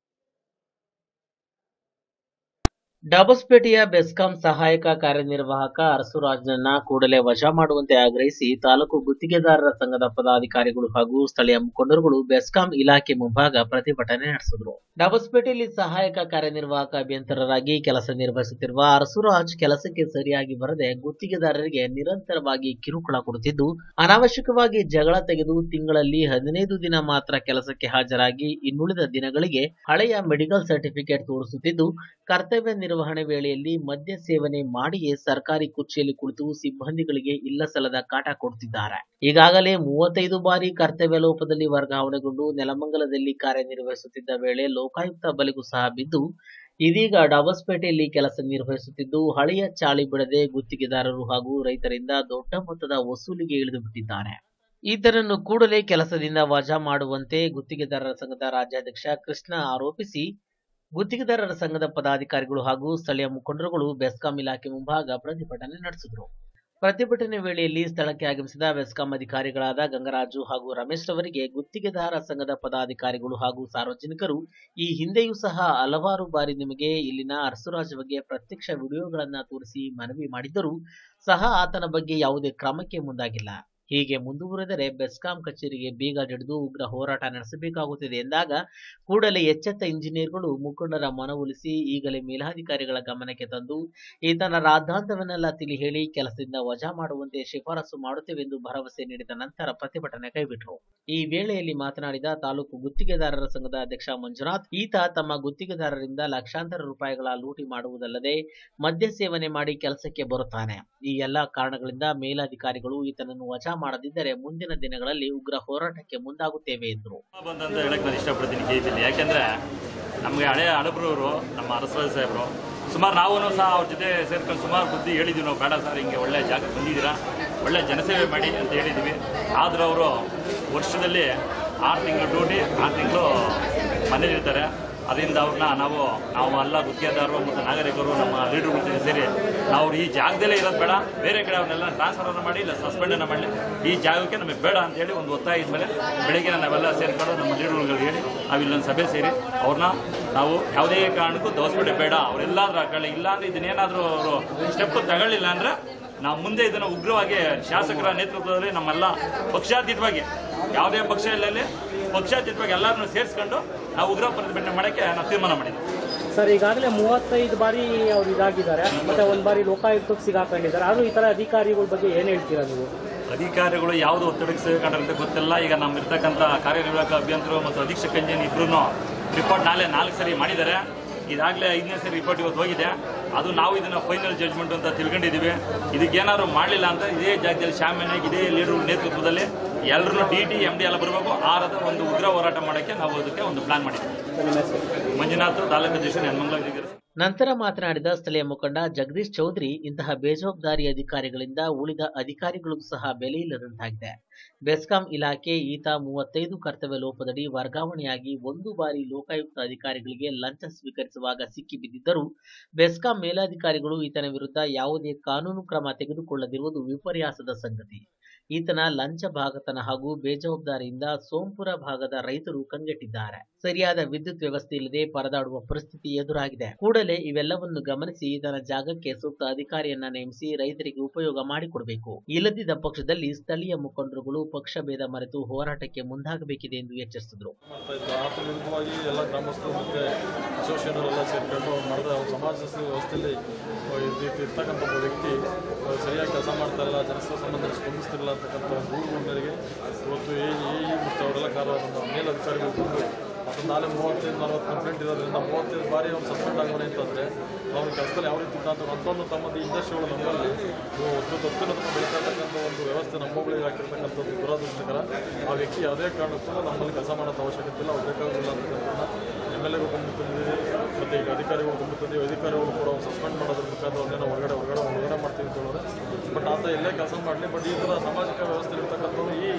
ಡಾಬಸ್ಪೇಟೆಯ ಬೆಸ್ಕಾಂ ಸಹಾಯಕ ಕಾರ್ಯನಿರ್ವಾಹಕ ಅರಸುರಾಜ್ನನ್ನ ಕೂಡಲೇ ವಜಾ ಮಾಡುವಂತೆ ಆಗ್ರಹಿಸಿ ತಾಲೂಕು ಗುತ್ತಿಗೆದಾರರ ಸಂಘದ ಪದಾಧಿಕಾರಿಗಳು ಹಾಗೂ ಸ್ಥಳೀಯ ಮುಖಂಡರುಗಳು ಬೆಸ್ಕಾಂ ಇಲಾಖೆ ಮುಂಭಾಗ ಪ್ರತಿಭಟನೆ ನಡೆಸಿದರು ಡಾಬಸ್ಪೇಟೆಯಲ್ಲಿ ಸಹಾಯಕ ಕಾರ್ಯನಿರ್ವಾಹಕ ಅಭಿಯಂತರರಾಗಿ ಕೆಲಸ ನಿರ್ವಹಿಸುತ್ತಿರುವ ಅರಸುರಾಜ್ ಕೆಲಸಕ್ಕೆ ಸರಿಯಾಗಿ ಬರದೆ ಗುತ್ತಿಗೆದಾರರಿಗೆ ನಿರಂತರವಾಗಿ ಕಿರುಕುಳ ಕೊಡುತ್ತಿದ್ದು ಅನಾವಶ್ಯಕವಾಗಿ ಜಗಳ ತೆಗೆದು ತಿಂಗಳಲ್ಲಿ ಹದಿನೈದು ದಿನ ಮಾತ್ರ ಕೆಲಸಕ್ಕೆ ಹಾಜರಾಗಿ ಇನ್ನುಳಿದ ದಿನಗಳಿಗೆ ಹಳೆಯ ಮೆಡಿಕಲ್ ಸರ್ಟಿಫಿಕೇಟ್ ತೋರಿಸುತ್ತಿದ್ದು ಕರ್ತವ್ಯ ನಿರ್ವಹಣೆ ವೇಳೆಯಲ್ಲಿ ಮದ್ಯ ಸೇವನೆ ಮಾಡಿಯೇ ಸರ್ಕಾರಿ ಕುರ್ಚಿಯಲ್ಲಿ ಕುಳಿತು ಸಿಬ್ಬಂದಿಗಳಿಗೆ ಇಲ್ಲಸಲ್ಲದ ಕಾಟ ಕೊಡುತ್ತಿದ್ದಾರೆ ಈಗಾಗಲೇ ಮೂವತ್ತೈದು ಬಾರಿ ಕರ್ತವ್ಯ ಲೋಪದಲ್ಲಿ ವರ್ಗಾವಣೆಗೊಂಡು ನೆಲಮಂಗಲದಲ್ಲಿ ಕಾರ್ಯನಿರ್ವಹಿಸುತ್ತಿದ್ದ ವೇಳೆ ಲೋಕಾಯುಕ್ತ ಬಲೆಗೂ ಸಹ ಬಿದ್ದು ಇದೀಗ ಡಾಬಸ್ಪೇಟೆಯಲ್ಲಿ ಕೆಲಸ ನಿರ್ವಹಿಸುತ್ತಿದ್ದು ಹಳೆಯ ಚಾಳಿ ಬಿಡದೆ ಗುತ್ತಿಗೆದಾರರು ಹಾಗೂ ರೈತರಿಂದ ದೊಡ್ಡ ಮೊತ್ತದ ವಸೂಲಿಗೆ ಇಳಿದು ಬಿಟ್ಟಿದ್ದಾರೆ ಈತನನ್ನು ಕೂಡಲೇ ಕೆಲಸದಿಂದ ವಜಾ ಮಾಡುವಂತೆ ಗುತ್ತಿಗೆದಾರರ ಸಂಘದ ರಾಜ್ಯಾಧ್ಯಕ್ಷ ಕೃಷ್ಣ ಆರೋಪಿಸಿ ಗುತ್ತಿಗೆದಾರರ ಸಂಘದ ಪದಾಧಿಕಾರಿಗಳು ಹಾಗೂ ಸ್ಥಳೀಯ ಮುಖಂಡರುಗಳು ಬೆಸ್ಕಾಂ ಇಲಾಖೆ ಮುಂಭಾಗ ಪ್ರತಿಭಟನೆ ನಡೆಸಿದರು ಪ್ರತಿಭಟನೆ ವೇಳೆಯಲ್ಲಿ ಸ್ಥಳಕ್ಕೆ ಆಗಮಿಸಿದ ಬೆಸ್ಕಾಂ ಅಧಿಕಾರಿಗಳಾದ ಗಂಗರಾಜು ಹಾಗೂ ರಮೇಶ್ ರವರಿಗೆ ಗುತ್ತಿಗೆದಾರ ಸಂಘದ ಪದಾಧಿಕಾರಿಗಳು ಹಾಗೂ ಸಾರ್ವಜನಿಕರು ಈ ಹಿಂದೆಯೂ ಸಹ ಹಲವಾರು ಬಾರಿ ನಿಮಗೆ ಇಲ್ಲಿನ ಅರಸುರಾಜ್ ಬಗ್ಗೆ ಪ್ರತ್ಯಕ್ಷ ವಿಡಿಯೋಗಳನ್ನ ತೋರಿಸಿ ಮನವಿ ಮಾಡಿದ್ದರೂ ಸಹ ಆತನ ಬಗ್ಗೆ ಯಾವುದೇ ಕ್ರಮಕ್ಕೆ ಮುಂದಾಗಿಲ್ಲ ಹೀಗೆ ಮುಂದುವರೆದರೆ ಬೆಸ್ಕಾಂ ಕಚೇರಿಗೆ ಬೀಗ ಹಿಡಿದು ಉಗ್ರ ಹೋರಾಟ ನಡೆಸಬೇಕಾಗುತ್ತದೆ ಎಂದಾಗ ಕೂಡಲೇ ಎಚ್ಚೆತ್ತ ಇಂಜಿನಿಯರ್ಗಳು ಮುಖಂಡರ ಮನವೊಲಿಸಿ ಈಗಲೇ ಮೇಲಾಧಿಕಾರಿಗಳ ಗಮನಕ್ಕೆ ತಂದು ಈತನ ರಾದ್ದಾಂತವನ್ನೆಲ್ಲ ತಿಳಿ ಹೇಳಿ ಕೆಲಸದಿಂದ ವಜಾ ಮಾಡುವಂತೆ ಶಿಫಾರಸು ಮಾಡುತ್ತೇವೆಂದು ಭರವಸೆ ನೀಡಿದ ನಂತರ ಪ್ರತಿಭಟನೆ ಕೈಬಿಟ್ಟರು ಈ ವೇಳೆಯಲ್ಲಿ ಮಾತನಾಡಿದ ತಾಲೂಕು ಗುತ್ತಿಗೆದಾರರ ಸಂಘದ ಅಧ್ಯಕ್ಷ ಮಂಜುನಾಥ್ ಈತ ತಮ್ಮ ಗುತ್ತಿಗೆದಾರರಿಂದ ಲಕ್ಷಾಂತರ ರೂಪಾಯಿಗಳ ಲೂಟಿ ಮಾಡುವುದಲ್ಲದೆ ಮದ್ಯ ಸೇವನೆ ಮಾಡಿ ಕೆಲಸಕ್ಕೆ ಬರುತ್ತಾನೆ ಈ ಎಲ್ಲಾ ಕಾರಣಗಳಿಂದ ಮೇಲಾಧಿಕಾರಿಗಳು ಈತನನ್ನು ವಜಾ ಮಾಡದಿದ್ದರೆ ಮುಂದಿನ ದಿನಗಳಲ್ಲಿ ಉಗ್ರ ಹೋರಾಟಕ್ಕೆ ಮುಂದಾಗುತ್ತೇವೆ ಎಂದರು ಬಂದಂತ ಹೇಳಕ್ ನಾನು ಇಷ್ಟಪಡ್ತೀನಿ ಕೆ ಜಿಲಿ ಯಾಕೆಂದ್ರೆ ನಮಗೆ ಹಳೆಯ ಹಳಬ್ರವರು ನಮ್ಮ ಅರಸರಾಜ ಸಾಹೇಬರು ಸುಮಾರು ನಾವು ಸಹ ಅವ್ರ ಜೊತೆ ಸೇರ್ಕೊಂಡು ಸುಮಾರು ಬುದ್ಧಿ ಹೇಳಿದ್ವಿ ನಾವು ಬೇಡ ಸರ್ ಹಿಂಗೆ ಒಳ್ಳೆ ಜಾಗಕ್ಕೆ ಬಂದಿದ್ದೀರಾ ಒಳ್ಳೆ ಜನಸೇವೆ ಮಾಡಿ ಅಂತ ಹೇಳಿದ್ವಿ ಆದರೂ ಅವರು ವರ್ಷದಲ್ಲಿ ಆರು ತಿಂಗಳು ಡ್ಯೂಟಿ ಆರು ತಿಂಗಳು ಮನೇಲಿರ್ತಾರೆ ಅದರಿಂದ ಅವ್ರನ್ನ ನಾವು ನಾವು ಎಲ್ಲ ಗುತ್ತಿಗೆದಾರರು ಮತ್ತು ನಾಗರಿಕರು ನಮ್ಮ ಲೀಡರ್ಗಳ ಜೊತೆ ಸೇರಿ ನಾವು ಈ ಜಾಗದಲ್ಲೇ ಇರೋದು ಬೇಡ ಬೇರೆ ಕಡೆ ಅವ್ರನ್ನೆಲ್ಲ ಟ್ರಾನ್ಸ್ಫರನ್ನು ಮಾಡಿ ಇಲ್ಲ ಸಸ್ಪೆಂಡನ್ನು ಮಾಡಲಿ ಈ ಜಾಗಕ್ಕೆ ನಮಗೆ ಬೇಡ ಅಂತೇಳಿ ಒಂದು ಒತ್ತಾಯ ಇದ್ಮೇಲೆ ಬೆಳಗ್ಗೆ ನಾವೆಲ್ಲ ಸೇರ್ಕೊಂಡು ನಮ್ಮ ಲೀಡರ್ಗಳಿಗೆ ಹೇಳಿ ನಾವು ಇಲ್ಲೊಂದು ಸಭೆ ಸೇರಿ ಅವ್ರನ್ನ ನಾವು ಯಾವುದೇ ಕಾರಣಕ್ಕೂ ದೋಸ್ಪೇಟೆ ಬೇಡ ಅವರೆಲ್ಲಾದ್ರೂ ಹಾಕೊಳ್ಳಿ ಇಲ್ಲಾಂದ್ರೆ ಇದನ್ನೇನಾದರೂ ಅವರು ಸ್ಟೆಪ್ ತಗೊಳ್ಳಿಲ್ಲ ಅಂದ್ರೆ ನಾವು ಮುಂದೆ ಇದನ್ನು ಉಗ್ರವಾಗಿ ಶಾಸಕರ ನೇತೃತ್ವದಲ್ಲಿ ನಮ್ಮೆಲ್ಲ ಪಕ್ಷಾತೀತವಾಗಿ ಯಾವುದೇ ಪಕ್ಷ ಇಲ್ಲಲ್ಲಿ ಪಕ್ಷಾತೀತವಾಗಿ ಎಲ್ಲರನ್ನೂ ಸೇರಿಸ್ಕೊಂಡು ನಾವು ಉಗ್ರ ಪ್ರತಿಭಟನೆ ಮಾಡೋಕ್ಕೆ ನಾವು ತೀರ್ಮಾನ ಮಾಡಿದ್ವಿ ಸರ್ ಈಗಾಗಲೇ ಮೂವತ್ತೈದು ಬಾರಿ ಅವ್ರು ಇದಾಗಿದ್ದಾರೆ ಮತ್ತೆ ಒಂದು ಬಾರಿ ಲೋಕಾಯುಕ್ತಕ್ಕೆ ಸಿಗಾಕೊಂಡಿದ್ದಾರೆ ಆದರೂ ಈ ಥರ ಅಧಿಕಾರಿಗಳ ಬಗ್ಗೆ ಏನು ಹೇಳ್ತೀರಾ ನೀವು ಅಧಿಕಾರಿಗಳು ಯಾವುದು ಒತ್ತಡಕ್ಕೆ ಸಿಗಕೊಂಡಿರುತ್ತೆ ಗೊತ್ತಿಲ್ಲ ಈಗ ನಮ್ಮ ಇರ್ತಕ್ಕಂಥ ಕಾರ್ಯನಿರ್ವಾಹಕ ಅಭಿಯಂತರು ಮತ್ತು ಅಧೀಕ್ಷಕ ಇಂಜಿನ್ ಇಬ್ರು ರಿಪೋರ್ಟ್ ನಾಳೆ ನಾಲ್ಕು ಸರಿ ಮಾಡಿದ್ದಾರೆ ಇದಾಗಲೇ ಐದನೇ ಸರಿ ರಿಪೋರ್ಟ್ ಇವತ್ತು ಹೋಗಿದೆ ಅದು ನಾವು ಇದನ್ನು ಫೈನಲ್ ಜಡ್ಜ್ಮೆಂಟ್ ಅಂತ ತಿಳ್ಕೊಂಡಿದ್ದೀವಿ ಇದಕ್ಕೇನಾದ್ರು ಮಾಡಲಿಲ್ಲ ಅಂತ ಇದೇ ಜಾಗದಲ್ಲಿ ಶಾಮೀನಾಗಿ ಇದೇ ಲೀಡರ್ ನೇತೃತ್ವದಲ್ಲಿ ಎಲ್ಲರೂ ಡಿ ಟಿ ಎಮ್ ಡಿ ಎಲ್ಲ ಬರಬೇಕು ಆ ಥರ ಒಂದು ಉಗ್ರ ಹೋರಾಟ ಮಾಡೋಕ್ಕೆ ನಾವು ಅದಕ್ಕೆ ಒಂದು ಪ್ಲಾನ್ ಮಾಡಿದ್ದೀವಿ ಮಂಜುನಾಥ್ ತಾಲೂಕು ಅಧ್ಯಕ್ಷ ನೆನ್ಮಂಗಲ ವಿಜಯಗಿರಿ ನಂತರ ಮಾತನಾಡಿದ ಸ್ಥಳೀಯ ಮುಖಂಡ ಜಗದೀಶ್ ಚೌಧರಿ ಇಂತಹ ಬೇಜವಾಬ್ದಾರಿ ಅಧಿಕಾರಿಗಳಿಂದ ಉಳಿದ ಅಧಿಕಾರಿಗಳಿಗೂ ಸಹ ಬೆಲೆ ಇಲ್ಲದಂತಾಗಿದೆ ಬೆಸ್ಕಾಂ ಇಲಾಖೆ ಈತ ಮೂವತ್ತೈದು ಕರ್ತವ್ಯ ಲೋಪದಡಿ ವರ್ಗಾವಣೆಯಾಗಿ ಒಂದು ಬಾರಿ ಲೋಕಾಯುಕ್ತ ಅಧಿಕಾರಿಗಳಿಗೆ ಲಂಚ ಸ್ವೀಕರಿಸುವಾಗ ಸಿಕ್ಕಿಬಿದ್ದಿದ್ದರೂ ಬೆಸ್ಕಾಂ ಮೇಲಾಧಿಕಾರಿಗಳು ಈತನ ವಿರುದ್ಧ ಯಾವುದೇ ಕಾನೂನು ಕ್ರಮ ತೆಗೆದುಕೊಳ್ಳದಿರುವುದು ವಿಪರ್ಯಾಸದ ಸಂಗತಿ ಈತನ ಲಂಚ ಭಾಗತನ ಹಾಗೂ ಬೇಜವಾಬ್ದಾರಿಯಿಂದ ಸೋಂಪುರ ಭಾಗದ ರೈತರು ಕಂಗೆಟ್ಟಿದ್ದಾರೆ ಸರಿಯಾದ ವಿದ್ಯುತ್ ವ್ಯವಸ್ಥೆ ಇಲ್ಲದೆ ಪರದಾಡುವ ಪರಿಸ್ಥಿತಿ ಎದುರಾಗಿದೆ ಕೂಡಲೇ ಇವೆಲ್ಲವನ್ನು ಗಮನಿಸಿ ಈತನ ಜಾಗಕ್ಕೆ ಸೂಕ್ತ ಅಧಿಕಾರಿಯನ್ನ ನೇಮಿಸಿ ರೈತರಿಗೆ ಉಪಯೋಗ ಮಾಡಿಕೊಡಬೇಕು ಇಲ್ಲದಿದ್ದ ಪಕ್ಷದಲ್ಲಿ ಸ್ಥಳೀಯ ಮುಖಂಡರುಗಳು ಪಕ್ಷ ಭೇದ ಮರೆತು ಹೋರಾಟಕ್ಕೆ ಮುಂದಾಗಬೇಕಿದೆ ಎಂದು ಎಚ್ಚರಿಸಿದರು ಮಾಡ್ತಾ ಇತ್ತು ಆ ವಿರುದ್ಧವಾಗಿ ಎಲ್ಲ ಗ್ರಾಮಸ್ಥರು ಮತ್ತು ಅಸೋಸಿಯೇಷನ್ ಎಲ್ಲ ಸೇರ್ಕೊಂಡು ಮಾಡಿದ ಸಮಾಜ ವ್ಯವಸ್ಥೆಯಲ್ಲಿ ಇದು ಇರ್ತಕ್ಕಂಥ ಒಬ್ಬ ವ್ಯಕ್ತಿ ಅವ್ರು ಸರಿಯಾಗಿ ಕೆಲಸ ಮಾಡ್ತಾ ಇಲ್ಲ ಜನಸ್ವ ಸಂಬಂಧ ಸ್ಪಂದಿಸ್ತಿಲ್ಲ ಅಂತಕ್ಕಂಥ ಒಂದು ದೂರುಗಳ ಮೇರೆಗೆ ಇವತ್ತು ಎ ಇ ಮತ್ತು ಅವರೆಲ್ಲ ಕಾರ ನಮ್ಮ ಮೇಲಧಿಕಾರಿಗಳು ಬಂದು ಮತ್ತು ನಾಳೆ ಮೂವತ್ತೈದು ನಲವತ್ತು ಕಂಪ್ಲೇಂಟ್ ಇರೋದ್ರಿಂದ ಮೂವತ್ತೈದು ಬಾರಿ ಅವ್ನು ಸಸ್ಪೆಂಡ್ ಆಗೋಣ ಅಂತಂದರೆ ಅವ್ರ ಕೆಲಸದಲ್ಲಿ ಯಾವ ರೀತಿ ಅಂತ ಅಂತಂದು ತಮ್ಮದು ಇಂಡಸ್ಟ್ರಿಗಳು ನಮ್ಮಲ್ಲಿ ಒಂದು ಅತ್ಯುನ್ನತ ಬೆಳೀತಾ ಇರ್ತಕ್ಕಂಥ ಒಂದು ವ್ಯವಸ್ಥೆ ನಮ್ಮಗಳಿಗೆ ಹಾಕಿರ್ತಕ್ಕಂಥದ್ದು ದುರದೃಷ್ಟಕರ ಆ ವ್ಯಕ್ತಿ ಯಾವುದೇ ಕಾರಣಕ್ಕೂ ನಮ್ಮಲ್ಲಿ ಕೆಲಸ ಮಾಡೋಂಥ ಅವಶ್ಯಕತೆ ಇಲ್ಲ ಅವ್ರು ಬೇಕಾಗಿಲ್ಲ ಅಂತಕ್ಕಂಥದ್ದನ್ನ ಎಮ್ ಎಲ್ ಎಗೂ ಗಮನ ತಂದಿದ್ದೀವಿ ಮತ್ತು ಈಗ ಅಧಿಕಾರಿಗಳು ಗಮನ ತಂದಿದ್ದೀವಿ ಅಧಿಕಾರಿಗಳು ಕೂಡ ಸಸ್ಪೆಂಡ್ ಮಾಡೋದ್ರ ಮುಖಾಂತರ ಅವ್ರನ್ನೇನೋ ಹೊರಗಡೆ ಹೊರಗಡೆ ಹೊರಗಡೆ ಮಾಡ್ತೀವಿ ಅಂತ ಹೇಳಿದ್ರೆ ಬಟ್ ಆತ ಎಲ್ಲೇ ಕೆಲಸ ಮಾಡಲಿ ಬಟ್ ಈ ಥರ ಸಾಮಾಜಿಕ ವ್ಯವಸ್ಥೆ ಇರ್ತಕ್ಕಂಥವ್ರು ಈ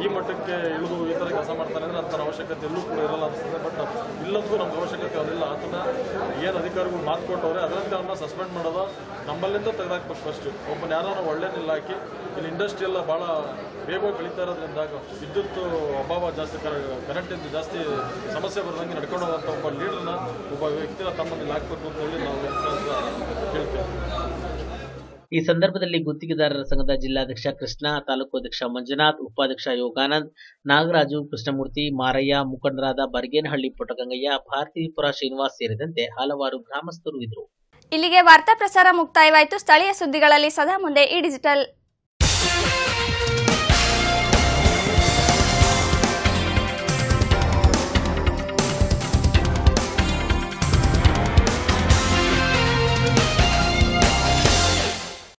ಈ ಮಟ್ಟಕ್ಕೆ ಇಳಿದು ಈ ಥರ ಕೆಲಸ ಮಾಡ್ತಾನೆ ಅಂದರೆ ಅಂಥ ಅವಶ್ಯಕತೆ ಎಲ್ಲೂ ಕೂಡ ಇರಲ್ಲ ಅನಿಸ್ತದೆ ಬಟ್ ಇಲ್ಲಂತೂ ನಮ್ಗೆ ಅವಶ್ಯಕತೆ ಅದಿಲ್ಲ ಆತನ ಏನು ಅಧಿಕಾರಿಗಳು ಮಾತು ಕೊಟ್ಟವ್ರೆ ಅದರಂತೆ ಅವನ್ನ ಸಸ್ಪೆಂಡ್ ಮಾಡೋದು ನಮ್ಮಲ್ಲಿಂದ ತೆಗೆದಾಕ್ಬೇಕು ಫಸ್ಟ್ ಒಬ್ಬನ ಯಾರೋ ಒಳ್ಳೆ ನಿಲ್ಲ ಹಾಕಿ ಇಲ್ಲಿ ಇಂಡಸ್ಟ್ರಿ ಎಲ್ಲ ಭಾಳ ವೇಗವಾಗಿ ಬೆಳೀತಾ ಇರೋದ್ರಿಂದ ವಿದ್ಯುತ್ ಅಭಾವ ಜಾಸ್ತಿ ಕರೆಂಟಿಂದ ಜಾಸ್ತಿ ಸಮಸ್ಯೆ ಬರ್ದಂಗೆ ನಡ್ಕೊಂಡು ಹೋಗುವಂಥ ಒಬ್ಬ ಲೀಡರ್ನ ಒಬ್ಬ ವ್ಯಕ್ತಿನ ತಮ್ಮಲ್ಲಿ ಹಾಕ್ಬೇಕು ಅಂತ ಹೇಳಿ ನಾವು ಅಂತ ಹೇಳ್ತೇವೆ ಈ ಸಂದರ್ಭದಲ್ಲಿ ಗುತ್ತಿಗೆದಾರರ ಸಂಘದ ಜಿಲ್ಲಾಧ್ಯಕ್ಷ ಕೃಷ್ಣ ತಾಲೂಕು ಅಧ್ಯಕ್ಷ ಮಂಜುನಾಥ್ ಉಪಾಧ್ಯಕ್ಷ ಯೋಗಾನಂದ್ ನಾಗರಾಜು ಕೃಷ್ಣಮೂರ್ತಿ ಮಾರಯ್ಯ ಮುಖಂಡರಾದ ಬರ್ಗೇನಹಳ್ಳಿ ಪುಟ್ಟಗಂಗಯ್ಯ ಭಾರತೀಪುರ ಶ್ರೀನಿವಾಸ್ ಸೇರಿದಂತೆ ಹಲವಾರು ಗ್ರಾಮಸ್ಥರು ಇದ್ದರು ಇಲ್ಲಿಗೆ ವಾರ್ತಾ ಪ್ರಸಾರ ಮುಕ್ತಾಯವಾಯಿತು ಸ್ಥಳೀಯ ಸುದ್ದಿಗಳಲ್ಲಿ ಸದಾ ಮುಂದೆ ಈ ಡಿಜಿಟಲ್